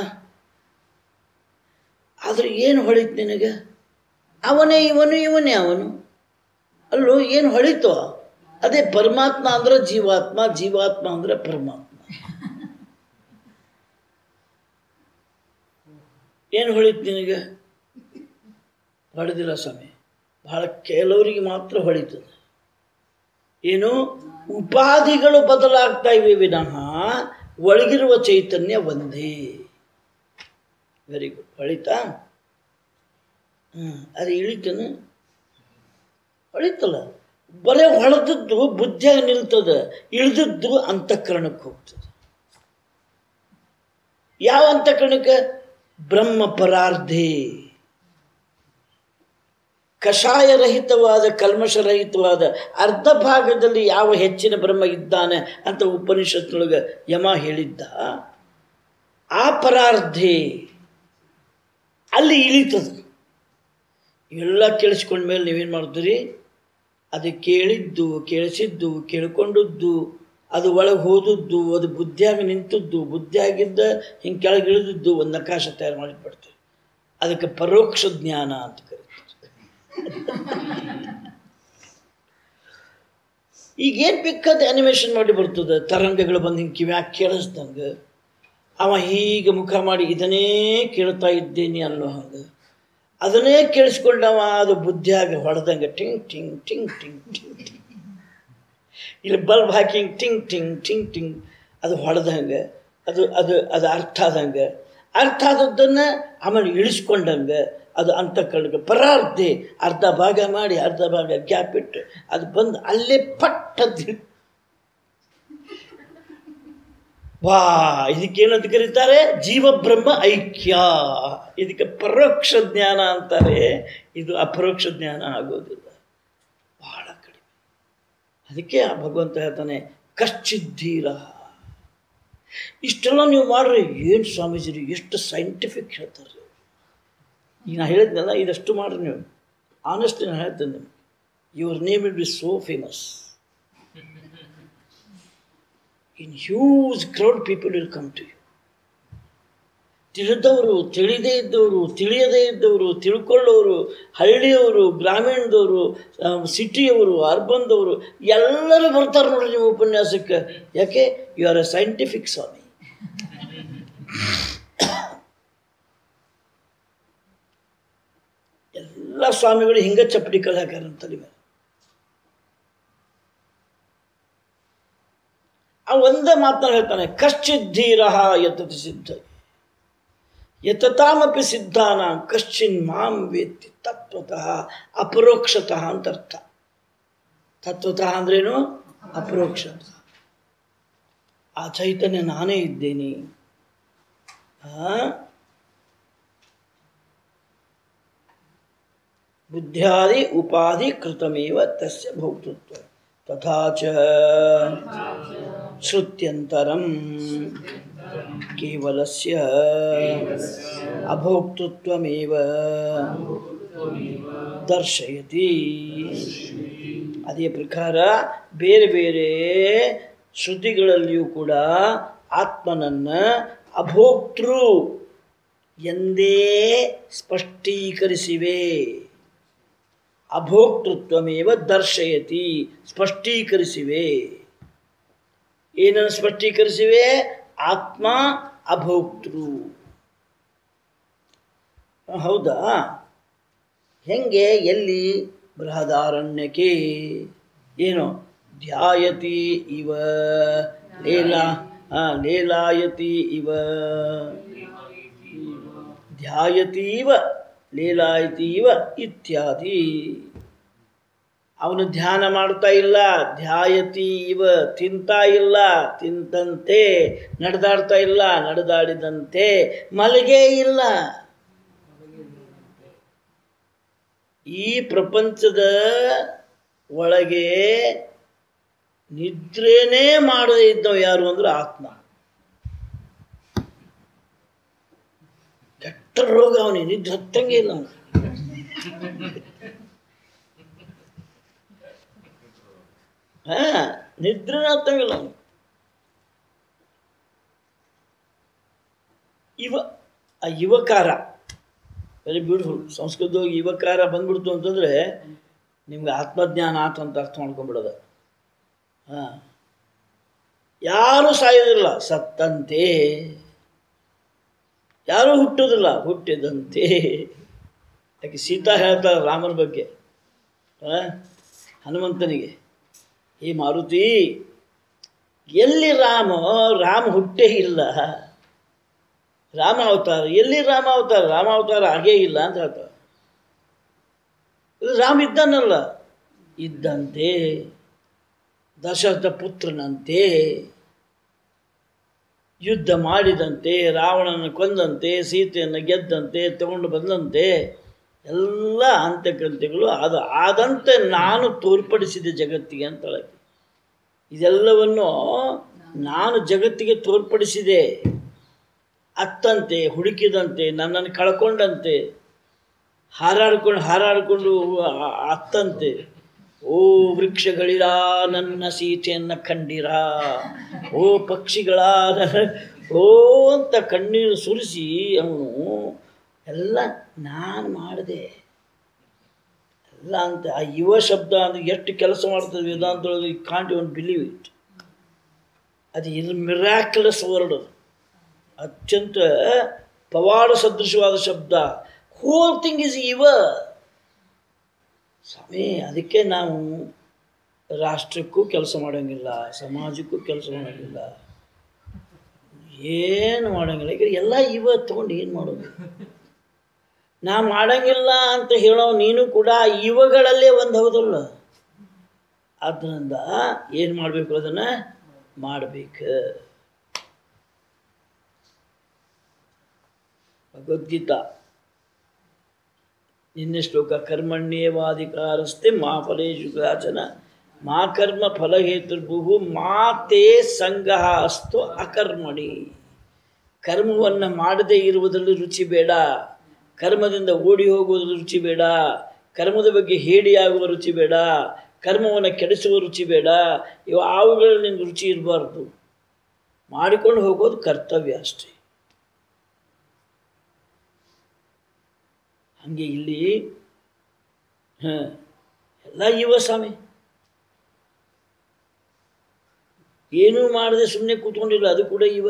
ಆದ್ರೆ ಏನು ಹೊಳಿತು ನಿನಗೆ ಅವನೇ ಇವನು ಇವನೇ ಅವನು ಅಲ್ಲೋ ಏನು ಹೊಳಿತೋ ಅದೇ ಪರಮಾತ್ಮ ಅಂದ್ರೆ ಜೀವಾತ್ಮ ಜೀವಾತ್ಮ ಅಂದ್ರೆ ಪರಮಾತ್ಮ ಏನು ಹೊಳಿತು ನಿನಗೆ ಹೊಡೆದಿಲ್ಲ ಸ್ವಾಮಿ ಬಹಳ ಕೆಲವರಿಗೆ ಮಾತ್ರ ಹೊಳಿತದೆ ಏನು ಉಪಾಧಿಗಳು ಬದಲಾಗ್ತಾ ಇವೆ ವಿನಃ ಒಳಗಿರುವ ಚೈತನ್ಯ ಒಂದೇ ವೆರಿ ಗುಡ್ ಹೊಳಿತಾ ಹ್ಞೂ ಅದು ಇಳಿತನು ಹೊಳಿತಲ್ಲ ಬರೇ ಹೊಳೆದದ್ದು ಬುದ್ಧಿಯಾಗ ನಿಲ್ತದ ಇಳಿದದ್ದು ಅಂತಃಕರಣಕ್ಕೆ ಹೋಗ್ತದೆ ಯಾವ ಅಂತಃಕರಣಕ್ಕೆ ಬ್ರಹ್ಮ ಪರಾರ್ಧೆ ಕಷಾಯರಹಿತವಾದ ಕಲ್ಮಶರಹಿತವಾದ ಅರ್ಧ ಭಾಗದಲ್ಲಿ ಯಾವ ಹೆಚ್ಚಿನ ಬ್ರಹ್ಮ ಇದ್ದಾನೆ ಅಂತ ಉಪನಿಷತ್ನೊಳಗೆ ಯಮ ಹೇಳಿದ್ದ ಆ ಪರಾರ್ಧೆ ಅಲ್ಲಿ ಇಳಿತದ ಇವೆಲ್ಲ ಕೇಳಿಸ್ಕೊಂಡ್ಮೇಲೆ ನೀವೇನು ಮಾಡ್ತೀರಿ ಅದು ಕೇಳಿದ್ದು ಕೇಳಿಸಿದ್ದು ಕೇಳ್ಕೊಂಡದ್ದು ಅದು ಒಳಗೆ ಹೋದದ್ದು ಅದು ಬುದ್ಧಿಯಾಗ ನಿಂತದ್ದು ಬುದ್ಧಿಯಾಗಿದ್ದ ಹಿಂಗೆ ಕೆಳಗೆ ಇಳಿದದ್ದು ಒಂದು ನಕಾಶ ತಯಾರು ಮಾಡಿಬಿಡ್ತೀವಿ ಅದಕ್ಕೆ ಪರೋಕ್ಷ ಜ್ಞಾನ ಅಂತ ಕರೀತಾರೆ ಈಗೇನು ಬೇಕಾದ ಅನಿಮೇಷನ್ ಮಾಡಿ ಬರ್ತದೆ ತರಂಗಗಳು ಬಂದು ಹಿಂಗೆ ಕಿವ್ಯಾಗ ಕೇಳಿಸ್ದಂಗೆ ಅವ ಹೀಗೆ ಮುಖ ಮಾಡಿ ಇದನ್ನೇ ಕೇಳ್ತಾ ಇದ್ದೇನೆ ಅನ್ನೋ ಹಂಗೆ ಅದನ್ನೇ ಕೇಳಿಸ್ಕೊಂಡವ ಅದು ಬುದ್ಧಿಯಾಗ ಹೊಡೆದಂಗೆ ಟಿಂಗ್ ಟಿಂಗ್ ಟಿಂಗ್ ಟಿಂಗ್ ಟಿಂಗ್ ಟಿಂಗ್ ಇಲ್ಲಿ ಬಲ್ಬ್ ಹಾಕಿ ಹಿಂಗೆ ಟಿಂಗ್ ಟಿಂಗ್ ಟಿಂಗ್ ಟಿಂಗ್ ಅದು ಹೊಡೆದಂಗೆ ಅದು ಅದು ಅದು ಅರ್ಥ ಆದಂಗೆ ಅರ್ಥ ಆದದ್ದನ್ನು ಆಮೇಲೆ ಇಳಿಸ್ಕೊಂಡಂಗೆ ಅದು ಅಂತಃಕರಣಕ್ಕೆ ಪರಾರ್ಧೆ ಅರ್ಧ ಭಾಗ ಮಾಡಿ ಅರ್ಧ ಭಾಗ ಗ್ಯಾಪ್ ಇಟ್ಟು ಅದು ಬಂದು ಅಲ್ಲೇ ಪಟ್ಟದ್ದು ವಾ ಇದಕ್ಕೇನಂತ ಕರೀತಾರೆ ಜೀವಬ್ರಹ್ಮ ಐಕ್ಯ ಇದಕ್ಕೆ ಪರೋಕ್ಷ ಜ್ಞಾನ ಅಂತಾರೆ ಇದು ಅಪರೋಕ್ಷ ಜ್ಞಾನ ಆಗೋದಿಲ್ಲ ಬಹಳ ಕಡಿಮೆ ಅದಕ್ಕೆ ಆ ಭಗವಂತ ಹೇಳ್ತಾನೆ ಕಶ್ಚಿದ್ದೀರ ಇಷ್ಟೆಲ್ಲ ನೀವು ಮಾಡ್ರಿ ಏನು ಸ್ವಾಮೀಜಿರಿ ಎಷ್ಟು ಸೈಂಟಿಫಿಕ್ ಹೇಳ್ತಾರೆ ಈಗ ನಾ ಹೇಳಿದ್ನಲ್ಲ ಇದಷ್ಟು ಮಾಡ್ರಿ ನೀವು ಆನೆಸ್ಟ್ಲಿ ನಾನು ಹೇಳ್ತೇನೆ ನಿಮ್ಗೆ your name will be so famous in huge crowd people will come to you ತಿಳಿದವರು ತಿಳಿದೇ ಇದ್ದವರು ತಿಳಿಯದೇ ಇದ್ದವರು ತಿಳ್ಕೊಳ್ಳೋರು ಹಳ್ಳಿಯವರು ಗ್ರಾಮೀಣದವರು ಸಿಟಿಯವರು ಅರ್ಬನ್ದವರು ಎಲ್ಲರೂ ಬರ್ತಾರೆ ನೋಡ್ರಿ ನಿಮ್ಮ ಉಪನ್ಯಾಸಕ್ಕೆ ಯಾಕೆ you are a scientific swami ಎಲ್ಲ ಸ್ವಾಮಿಗಳು ಹಿಂಗೆ ಚಪ್ಪಡಿ ಕಲ್ ಹಾಕ್ಯಾರ ತಲೆ ಮೇಲೆ ಆ ಒಂದೇ ಮಾತನ್ನ ಹೇಳ್ತಾನೆ ಕಶ್ಚಿತ್ ಧೀರ ಯತತಿ ಸಿದ್ಧ ಯತತಾಮಪಿ ಸಿದ್ಧಾನ ಕಶ್ಚಿನ್ ಮಾಂ ವೇತ್ತಿ ತತ್ವತಃ ಅಪರೋಕ್ಷತಃ ಅಂತ ಅರ್ಥ ತತ್ವತಃ ಅಂದ್ರೇನು ಅಪರೋಕ್ಷತಃ ಆ ಚೈತನ್ಯ ನಾನೇ ಇದ್ದೇನೆ ಆ? ಬುದ್ಧ್ಯಾದಿ ಉಪಾಧಿ ಕೃತಮೇವ ತಸ್ಯ ಭೌತೃತ್ವ ತಥಾ ಚ ಶ್ರುತ್ಯಂತರಂ ಕೇವಲಸ್ಯ ಅಭೋಕ್ತೃತ್ವಮೇವ ದರ್ಶಯತಿ ಅದೇ ಪ್ರಕಾರ ಬೇರೆ ಬೇರೆ ಶ್ರುತಿಗಳಲ್ಲಿಯೂ ಕೂಡ ಆತ್ಮನನ್ನು ಅಭೋಕ್ತೃ ಎಂದೇ ಸ್ಪಷ್ಟೀಕರಿಸಿವೆ ಅಭೋಕ್ತೃತ್ವಮೇವ ದರ್ಶಯತಿ ಸ್ಪಷ್ಟೀಕರಿಸಿವೆ ಏನನ್ನು ಸ್ಪಷ್ಟೀಕರಿಸಿವೆ ಆತ್ಮ ಅಭೋಕ್ತೃ ಹೌದಾ ಹೆಂಗೆ ಎಲ್ಲಿ ಬೃಹದಾರಣ್ಯಕ್ಕೆ ಏನು ಧ್ಯಾಯತಿ ಇವ ಲೀಲಾ ಆ, ಲೀಲಾಯತಿ ಇವ ಧ್ಯಾಯತೀವ ಲೀಲಾಯತೀವ ಇತ್ಯಾದಿ ಅವನು ಧ್ಯಾನ ಮಾಡ್ತಾ ಇಲ್ಲ ಧ್ಯಾಯತಿ ಇವ ತಿಂತಾ ಇಲ್ಲ ತಿಂತಂತೆ ನಡೆದಾಡ್ತಾ ಇಲ್ಲ ನಡೆದಾಡಿದಂತೆ ಮಲಗೇ ಇಲ್ಲ ಈ ಪ್ರಪಂಚದ ಒಳಗೆ ನಿದ್ರೇನೇ ಮಾಡದೇ ಇದ್ದವ ಯಾರು ಅಂದ್ರೆ ಆತ್ಮ ಕೆಟ್ಟ ರೋಗ ಅವನಿಗೆ ನಿದ್ರೆ ಹತ್ತಂಗೆ ಇಲ್ಲ ಅವನು ಹಾ ನಿದ್ರೆನೇ ಹತ್ತಂಗಿಲ್ಲ ಅವನು ಇವ ಆ ಯುವಕಾರ ವೆರಿ ಬ್ಯೂಟಿಫುಲ್ ಸಂಸ್ಕೃತವಾಗಿ ಯುವಕಾರ ಬಂದ್ಬಿಡ್ತು ಅಂತಂದರೆ ನಿಮ್ಗೆ ಆತ್ಮಜ್ಞಾನ ಆತು ಅಂತ ಅರ್ಥ ಮಾಡ್ಕೊಂಡ್ಬಿಡೋದು ಹಾಂ ಯಾರೂ ಸಾಯೋದಿಲ್ಲ ಸತ್ತಂತೆ ಯಾರೂ ಹುಟ್ಟೋದಿಲ್ಲ ಹುಟ್ಟಿದಂತೆ ಯಾಕೆ ಸೀತಾ ಹೇಳ್ತಾಳೆ ರಾಮನ ಬಗ್ಗೆ ಆ? ಹನುಮಂತನಿಗೆ ಈ ಮಾರುತಿ ಎಲ್ಲಿ ರಾಮ ರಾಮ ಹುಟ್ಟೇ ಇಲ್ಲ ರಾಮ ಅವತಾರ ಎಲ್ಲಿ ರಾಮ ಅವತಾರ ರಾಮ ಅವತಾರ ಆಗೇ ಇಲ್ಲ ಅಂತ ಹೇಳ್ತಾರೆ ಇದು ರಾಮ ಇದ್ದಾನಲ್ಲ ಇದ್ದಂತೆ ದಶರಥ ಪುತ್ರನಂತೆ ಯುದ್ಧ ಮಾಡಿದಂತೆ ರಾವಣನ ಕೊಂದಂತೆ ಸೀತೆಯನ್ನು ಗೆದ್ದಂತೆ ತಗೊಂಡು ಬಂದಂತೆ ಎಲ್ಲ ಅಂತ್ಯಕೃತ್ಯಗಳು ಅದು ಆದಂತೆ ನಾನು ತೋರ್ಪಡಿಸಿದೆ ಜಗತ್ತಿಗೆ ಅಂತ ಹೇಳಕ್ಕೆ ಇದೆಲ್ಲವನ್ನು ನಾನು ಜಗತ್ತಿಗೆ ತೋರ್ಪಡಿಸಿದೆ ಅತ್ತಂತೆ ಹುಡುಕಿದಂತೆ ನನ್ನನ್ನು ಕಳ್ಕೊಂಡಂತೆ ಹಾರಾಡ್ಕೊಂಡು ಹಾರಾಡಿಕೊಂಡು ಅತ್ತಂತೆ ಓ ವೃಕ್ಷಗಳಿರ ನನ್ನ ಸೀತೆಯನ್ನು ಕಂಡಿರ ಓ ಪಕ್ಷಿಗಳ ನನ್ನ- ಓ ಅಂತ ಕಣ್ಣೀರು ಸುರಿಸಿ ಅವನು ಎಲ್ಲ ನಾನು ಮಾಡಿದೆ ಎಲ್ಲ ಅಂತ ಆ ಯುವ ಶಬ್ದ ಅಂದರೆ ಎಷ್ಟು ಕೆಲಸ ಮಾಡ್ತದೆ ವೇದಾಂತೊಳಗೆ ಕಾಂಟ್ ಒನ್ ಬಿಲೀವ್ ಇಟ್ ಅದು ಇದು ಮಿರಾಕ್ಯುಲಸ್ ವರ್ಡ್ ಅದು ಅತ್ಯಂತ ಪವಾಡ ಸದೃಶವಾದ ಶಬ್ದ ಹೋಲ್ ಥಿಂಗ್ ಇಸ್ ಇವ ಸ್ವಾಮಿ ಅದಕ್ಕೆ ನಾವು ರಾಷ್ಟ್ರಕ್ಕೂ ಕೆಲಸ ಮಾಡೋಂಗಿಲ್ಲ ಸಮಾಜಕ್ಕೂ ಕೆಲಸ ಮಾಡೋಂಗಿಲ್ಲ ಏನು ಮಾಡೋಂಗಿಲ್ಲ ಈಗ ಎಲ್ಲ ಇವ ತೊಗೊಂಡು ಏನು ಮಾಡೋದು ನಾ ಮಾಡಂಗಿಲ್ಲ ಅಂತ ಹೇಳೋ ನೀನು ಕೂಡ ಇವುಗಳಲ್ಲೇ ಒಂದು ಹೌದಲ್ಲ ಆದ್ದರಿಂದ ಏನು ಮಾಡಬೇಕು ಅದನ್ನು ಮಾಡಬೇಕು ಭಗವದ್ಗೀತಾ ನಿನ್ನೆ ಶ್ಲೋಕ ಕರ್ಮಣ್ಯೇವಾಧಿಕಾರಸ್ತೆ ಮಾ ಫಲೇಶು ಕಾಚನ ಮಾ ಕರ್ಮ ಫಲಹೇತುರ್ಭು ಮಾ ತೇ ಸಂಗಹ ಅಸ್ತು ಅಕರ್ಮಣಿ ಕರ್ಮವನ್ನು ಮಾಡದೇ ಇರುವುದರಲ್ಲಿ ರುಚಿ ಬೇಡ ಕರ್ಮದಿಂದ ಓಡಿ ಹೋಗುವುದರಲ್ಲಿ ರುಚಿ ಬೇಡ ಕರ್ಮದ ಬಗ್ಗೆ ಹೇಡಿಯಾಗುವ ರುಚಿ ಬೇಡ ಕರ್ಮವನ್ನು ಕೆಡಿಸುವ ರುಚಿ ಬೇಡ ಇವು ಅವುಗಳಲ್ಲಿ ನಿಮ್ಗೆ ರುಚಿ ಇರಬಾರ್ದು ಮಾಡಿಕೊಂಡು ಹೋಗೋದು ಕರ್ತವ್ಯ ಅಷ್ಟೇ ಹಾಗೆ ಇಲ್ಲಿ ಹಾಂ ಎಲ್ಲ ಯುವ ಸ್ವಾಮಿ ಏನೂ ಮಾಡದೆ ಸುಮ್ಮನೆ ಕೂತ್ಕೊಂಡಿಲ್ಲ ಅದು ಕೂಡ ಇವ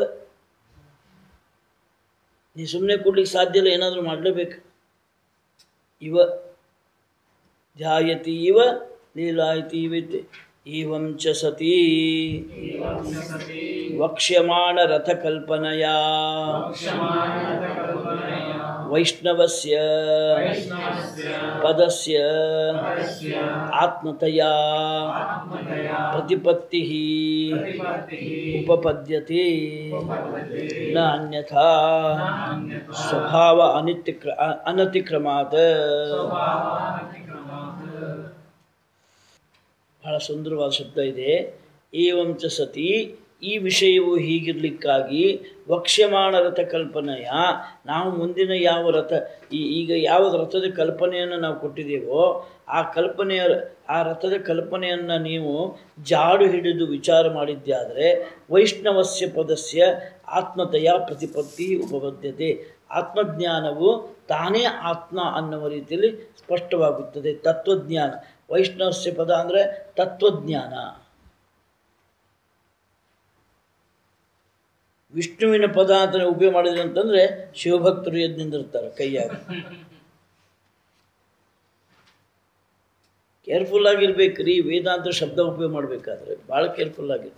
ನೀ ಸುಮ್ಮನೆ ಕೂಡ್ಲಿಕ್ಕೆ ಸಾಧ್ಯ ಇಲ್ಲ ಏನಾದರೂ ಮಾಡಲೇಬೇಕು ಇವ ಧ್ಯಾಯತಿ ಇವ ಲೀಲಾಯತಿ ಇವಿತ್ ಏವಂ ಚ ಸತಿ ವಕ್ಷ್ಯಮಾಣ ರಥಕಲ್ಪನೆಯ ವೈಷ್ಣವಸ್ಯ ಪದಸ್ಯ ಆತ್ಮತಯ ಪ್ರತಿಪತ್ತಿ ಉಪಪದ್ಯತೆ ನ ಅನ್ಯಥಾ ಸ್ವಭಾವ ಅನಿತ್ಯಕ್ರ ಅನತಿಕ್ರಮಾತ್ ಬಹಳ ಸುಂದರವಾದ ಶಬ್ದ ಇದೆ ಏವಂಚ ಸತಿ ಈ ವಿಷಯವು ಹೀಗಿರ್ಲಿಕ್ಕಾಗಿ ವಕ್ಷ್ಯಮಾಣ ರಥ ಕಲ್ಪನೆಯ ನಾವು ಮುಂದಿನ ಯಾವ ರಥ ಈ ಈಗ ಯಾವ ರಥದ ಕಲ್ಪನೆಯನ್ನು ನಾವು ಕೊಟ್ಟಿದ್ದೇವೋ ಆ ಕಲ್ಪನೆಯ ಆ ರಥದ ಕಲ್ಪನೆಯನ್ನು ನೀವು ಜಾಡು ಹಿಡಿದು ವಿಚಾರ ಮಾಡಿದ್ದಾದರೆ ವೈಷ್ಣವಸ್ಯ ಪದಸ್ಯ ಆತ್ಮತೆಯ ಪ್ರತಿಪತ್ತಿ ಉಪಬದ್ಧತೆ ಆತ್ಮಜ್ಞಾನವು ತಾನೇ ಆತ್ಮ ಅನ್ನುವ ರೀತಿಯಲ್ಲಿ ಸ್ಪಷ್ಟವಾಗುತ್ತದೆ ತತ್ವಜ್ಞಾನ ವೈಷ್ಣವಸ್ಯ ಪದ ಅಂದರೆ ತತ್ವಜ್ಞಾನ ವಿಷ್ಣುವಿನ ಪದ ಅಂತ ಉಪಯೋಗ ಮಾಡಿದ್ರೆ ಅಂತಂದರೆ ಶಿವಭಕ್ತರು ಎದ್ದು ನಿಂದಿರ್ತಾರೆ ಕೈಯಾಗ ಕೇರ್ಫುಲ್ ಆಗಿರ್ಬೇಕು ರೀ ವೇದಾಂತ ಶಬ್ದ ಉಪಯೋಗ ಮಾಡಬೇಕಾದ್ರೆ ಭಾಳ ಕೇರ್ಫುಲ್ ಆಗಿರ್ಬೇಕು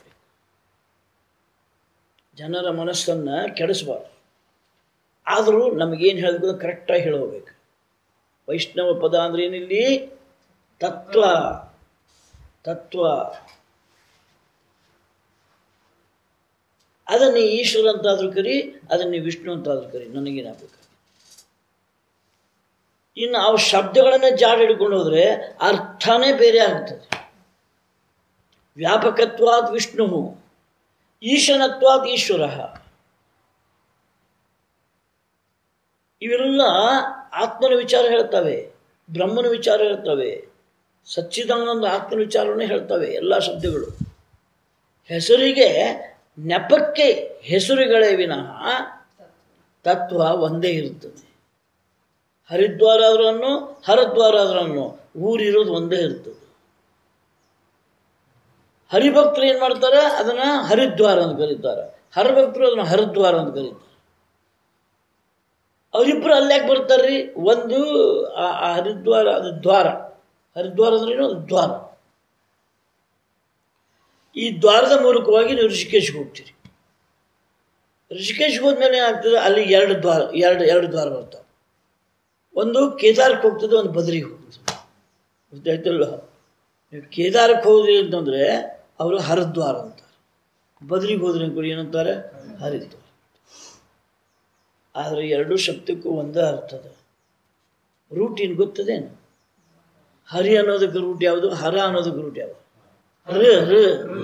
ಜನರ ಮನಸ್ಸನ್ನು ಕೆಡಿಸ್ಬಾರ್ದು ಆದರೂ ನಮಗೇನು ಹೇಳಬೇಕು ಕರೆಕ್ಟಾಗಿ ಹೇಳೋಬೇಕು ವೈಷ್ಣವ ಪದ ಅಂದ್ರೆ ಏನಿಲ್ಲಿ ತತ್ವ ತತ್ವ ಅದನ್ನು ಈಶ್ವರ ಅಂತಾದ್ರೂ ಕರಿ ಅದನ್ನು ವಿಷ್ಣು ಅಂತಾದ್ರೂ ಕರಿ ನನಗೇನಾಗಬೇಕು ಇನ್ನು ಅವು ಶಬ್ದಗಳನ್ನು ಜಾಡ ಹಿಡ್ಕೊಂಡು ಹೋದರೆ ಅರ್ಥನೇ ಬೇರೆ ಆಗ್ತದೆ ವ್ಯಾಪಕತ್ವಾದ್ ವಿಷ್ಣು ಈಶನತ್ವಾದ್ ಈಶ್ವರ ಇವೆಲ್ಲ ಆತ್ಮನ ವಿಚಾರ ಹೇಳ್ತವೆ ಬ್ರಹ್ಮನ ವಿಚಾರ ಹೇಳ್ತವೆ ಸಚ್ಚಿದಾನಂದ ಆತ್ಮನ ವಿಚಾರವನ್ನೇ ಹೇಳ್ತವೆ ಎಲ್ಲ ಶಬ್ದಗಳು ಹೆಸರಿಗೆ ನೆಪಕ್ಕೆ ಹೆಸರುಗಳೇ ವಿನಃ ತತ್ವ ಒಂದೇ ಇರುತ್ತದೆ ಹರಿದ್ವಾರ ಆದ್ರೂ ಅನ್ನೋ ಹರದ್ವಾರ ಆದ್ರೂ ಅನ್ನೋ ಊರಿರೋದು ಒಂದೇ ಇರ್ತದೆ ಹರಿಭಕ್ತರು ಏನು ಮಾಡ್ತಾರೆ ಅದನ್ನು ಹರಿದ್ವಾರ ಅಂತ ಕರೀತಾರೆ ಹರಭಕ್ತರು ಅದನ್ನು ಹರಿದ್ವಾರ ಅಂತ ಕರೀತಾರೆ ಅವರಿಬ್ಬರು ಅಲ್ಲ್ಯಾಕೆ ಬರ್ತಾರ್ರಿ ಒಂದು ಆ ಆ ಹರಿದ್ವಾರ ಅದು ದ್ವಾರ ಹರಿದ್ವಾರ ಅಂದ್ರೇನು ಅದು ದ್ವಾರ ಈ ದ್ವಾರದ ಮೂಲಕವಾಗಿ ನೀವು ಋಷಿಕೇಶ್ಗೆ ಹೋಗ್ತೀರಿ ಋಷಿಕೇಶ್ಗೆ ಹೋದ್ಮೇಲೆ ಏನಾಗ್ತದೆ ಅಲ್ಲಿ ಎರಡು ದ್ವಾರ ಎರಡು ಎರಡು ದ್ವಾರ ಬರ್ತಾವೆ ಒಂದು ಕೇದಾರಕ್ಕೆ ಹೋಗ್ತದೆ ಒಂದು ಬದ್ರಿಗೆ ಹೋಗ್ತದೆ ಗೊತ್ತಾಯ್ತಲ್ಲ ನೀವು ಕೇದಾರಕ್ಕೆ ಹೋದ್ರಿ ಅಂತಂದರೆ ಅವರು ಹರಿದ್ವಾರ ಅಂತಾರೆ ಬದ್ರಿಗೆ ಹೋದ್ರಿ ಕೂಡ ಏನಂತಾರೆ ಹರಿದ್ವಾರ ಆದರೆ ಎರಡೂ ಶಬ್ದಕ್ಕೂ ಒಂದೇ ಅರ್ಥದ ರೂಟ್ ಏನು ಗೊತ್ತದೇನು ಹರಿ ಅನ್ನೋದಕ್ಕೆ ರೂಟ್ ಯಾವುದು ಹರ ಅನ್ನೋದಕ್ಕೆ ರೂಟ್ ಯಾವುದು ರ ರ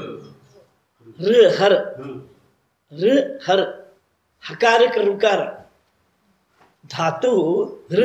ರ ಹರ ರ ಹರ ಹಕಾರಕ್ಕೆ ರುಕಾರ ಧಾತು ರ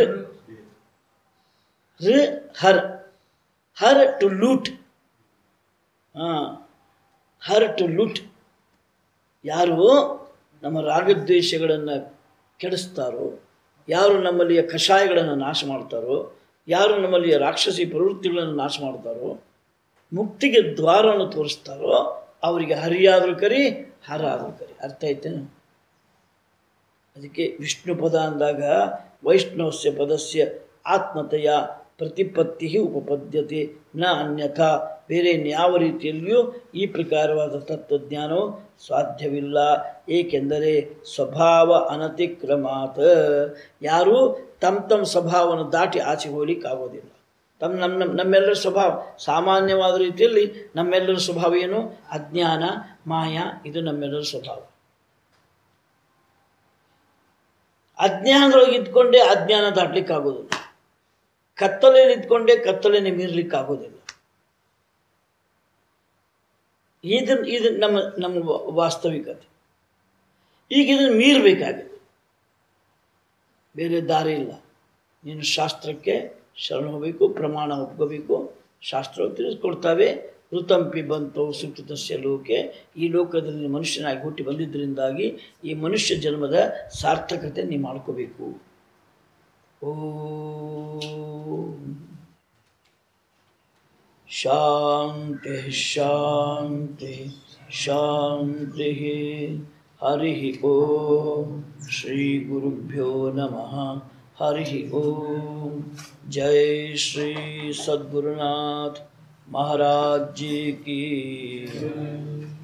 ರ ಹರ್ ಹರ್ ಟು ಲೂಟ್ ಹಾಂ ಹರ್ ಟು ಲೂಟ್ ಯಾರು ನಮ್ಮ ರಾಗದ್ವೇಷಗಳನ್ನು ಕೆಡಿಸ್ತಾರೋ ಯಾರು ನಮ್ಮಲ್ಲಿಯ ಕಷಾಯಗಳನ್ನು ನಾಶ ಮಾಡ್ತಾರೋ ಯಾರು ನಮ್ಮಲ್ಲಿಯ ರಾಕ್ಷಸಿ ಪ್ರವೃತ್ತಿಗಳನ್ನು ನಾಶ ಮಾಡ್ತಾರೋ ಮುಕ್ತಿಗೆ ದ್ವಾರವನ್ನು ತೋರಿಸ್ತಾರೋ ಅವರಿಗೆ ಹರಿಯಾದರೂ ಕರಿ ಹರ ಆದರೂ ಕರಿ ಅರ್ಥ ಐತೇನು ಅದಕ್ಕೆ ವಿಷ್ಣು ಪದ ಅಂದಾಗ ವೈಷ್ಣವಸ್ಯ ಪದಸ್ಯ ಆತ್ಮತೆಯ ಪ್ರತಿಪತ್ತಿ ಉಪಪದ್ಯತೆ ನ ಅನ್ಯಥಾ ಬೇರೆ ಯಾವ ರೀತಿಯಲ್ಲಿಯೂ ಈ ಪ್ರಕಾರವಾದ ತತ್ವಜ್ಞಾನವು ಸಾಧ್ಯವಿಲ್ಲ ಏಕೆಂದರೆ ಸ್ವಭಾವ ಅನತಿಕ್ರಮಾತ್ ಯಾರೂ ತಮ್ಮ ತಮ್ಮ ಸ್ವಭಾವವನ್ನು ದಾಟಿ ಆಚೆ ಹೋಗ್ಲಿಕ್ಕಾಗೋದಿಲ್ಲ ತಮ್ಮ ನಮ್ಮ ನಮ್ಮ ನಮ್ಮೆಲ್ಲರ ಸ್ವಭಾವ ಸಾಮಾನ್ಯವಾದ ರೀತಿಯಲ್ಲಿ ನಮ್ಮೆಲ್ಲರ ಸ್ವಭಾವ ಏನು ಅಜ್ಞಾನ ಮಾಯ ಇದು ನಮ್ಮೆಲ್ಲರ ಸ್ವಭಾವ ಅಜ್ಞಾನದೊಳಗೆ ಇದ್ಕೊಂಡೇ ಅಜ್ಞಾನ ದಾಟ್ಲಿಕ್ಕಾಗೋದಿಲ್ಲ ಕತ್ತಲೆಯಲ್ಲಿ ಇದ್ಕೊಂಡೇ ಕತ್ತಲೆನೇ ಮೀರ್ಲಿಕ್ಕಾಗೋದಿಲ್ಲ ಇದು ಇದು ನಮ್ಮ ನಮ್ಮ ವ- ವಾಸ್ತವಿಕತೆ ಈಗ ಇದನ್ನು ಮೀರಬೇಕಾಗಿದೆ ಬೇರೆ ದಾರಿ ಇಲ್ಲ ನೀನು ಶಾಸ್ತ್ರಕ್ಕೆ ಶರಣ ಹೋಗಬೇಕು ಪ್ರಮಾಣ ಒಪ್ಕೋಬೇಕು ಶಾಸ್ತ್ರ ತಿಳಿಸ್ಕೊಡ್ತಾವೆ ಋತಂಪಿ ಬಂತು ಸುಕೃತಸ್ಯ ಲೋಕೆ ಈ ಲೋಕದಲ್ಲಿ ಮನುಷ್ಯನಾಗಿ ಹುಟ್ಟಿ ಬಂದಿದ್ದರಿಂದಾಗಿ ಈ ಮನುಷ್ಯ ಜನ್ಮದ ಸಾರ್ಥಕತೆ ನೀ ಮಾಡ್ಕೋಬೇಕು ಓಂ ಶಾಂತಿ ಶಾಂತಿ ಶಾಂತಿ ಹರಿ ಓಂ ಶ್ರೀ ಗುರುಭ್ಯೋ ನಮಃ ಹರಿ ಓಂ ಜೈ ಶ್ರೀ ಸದ್ಗುರುನಾಥ महाराज जी की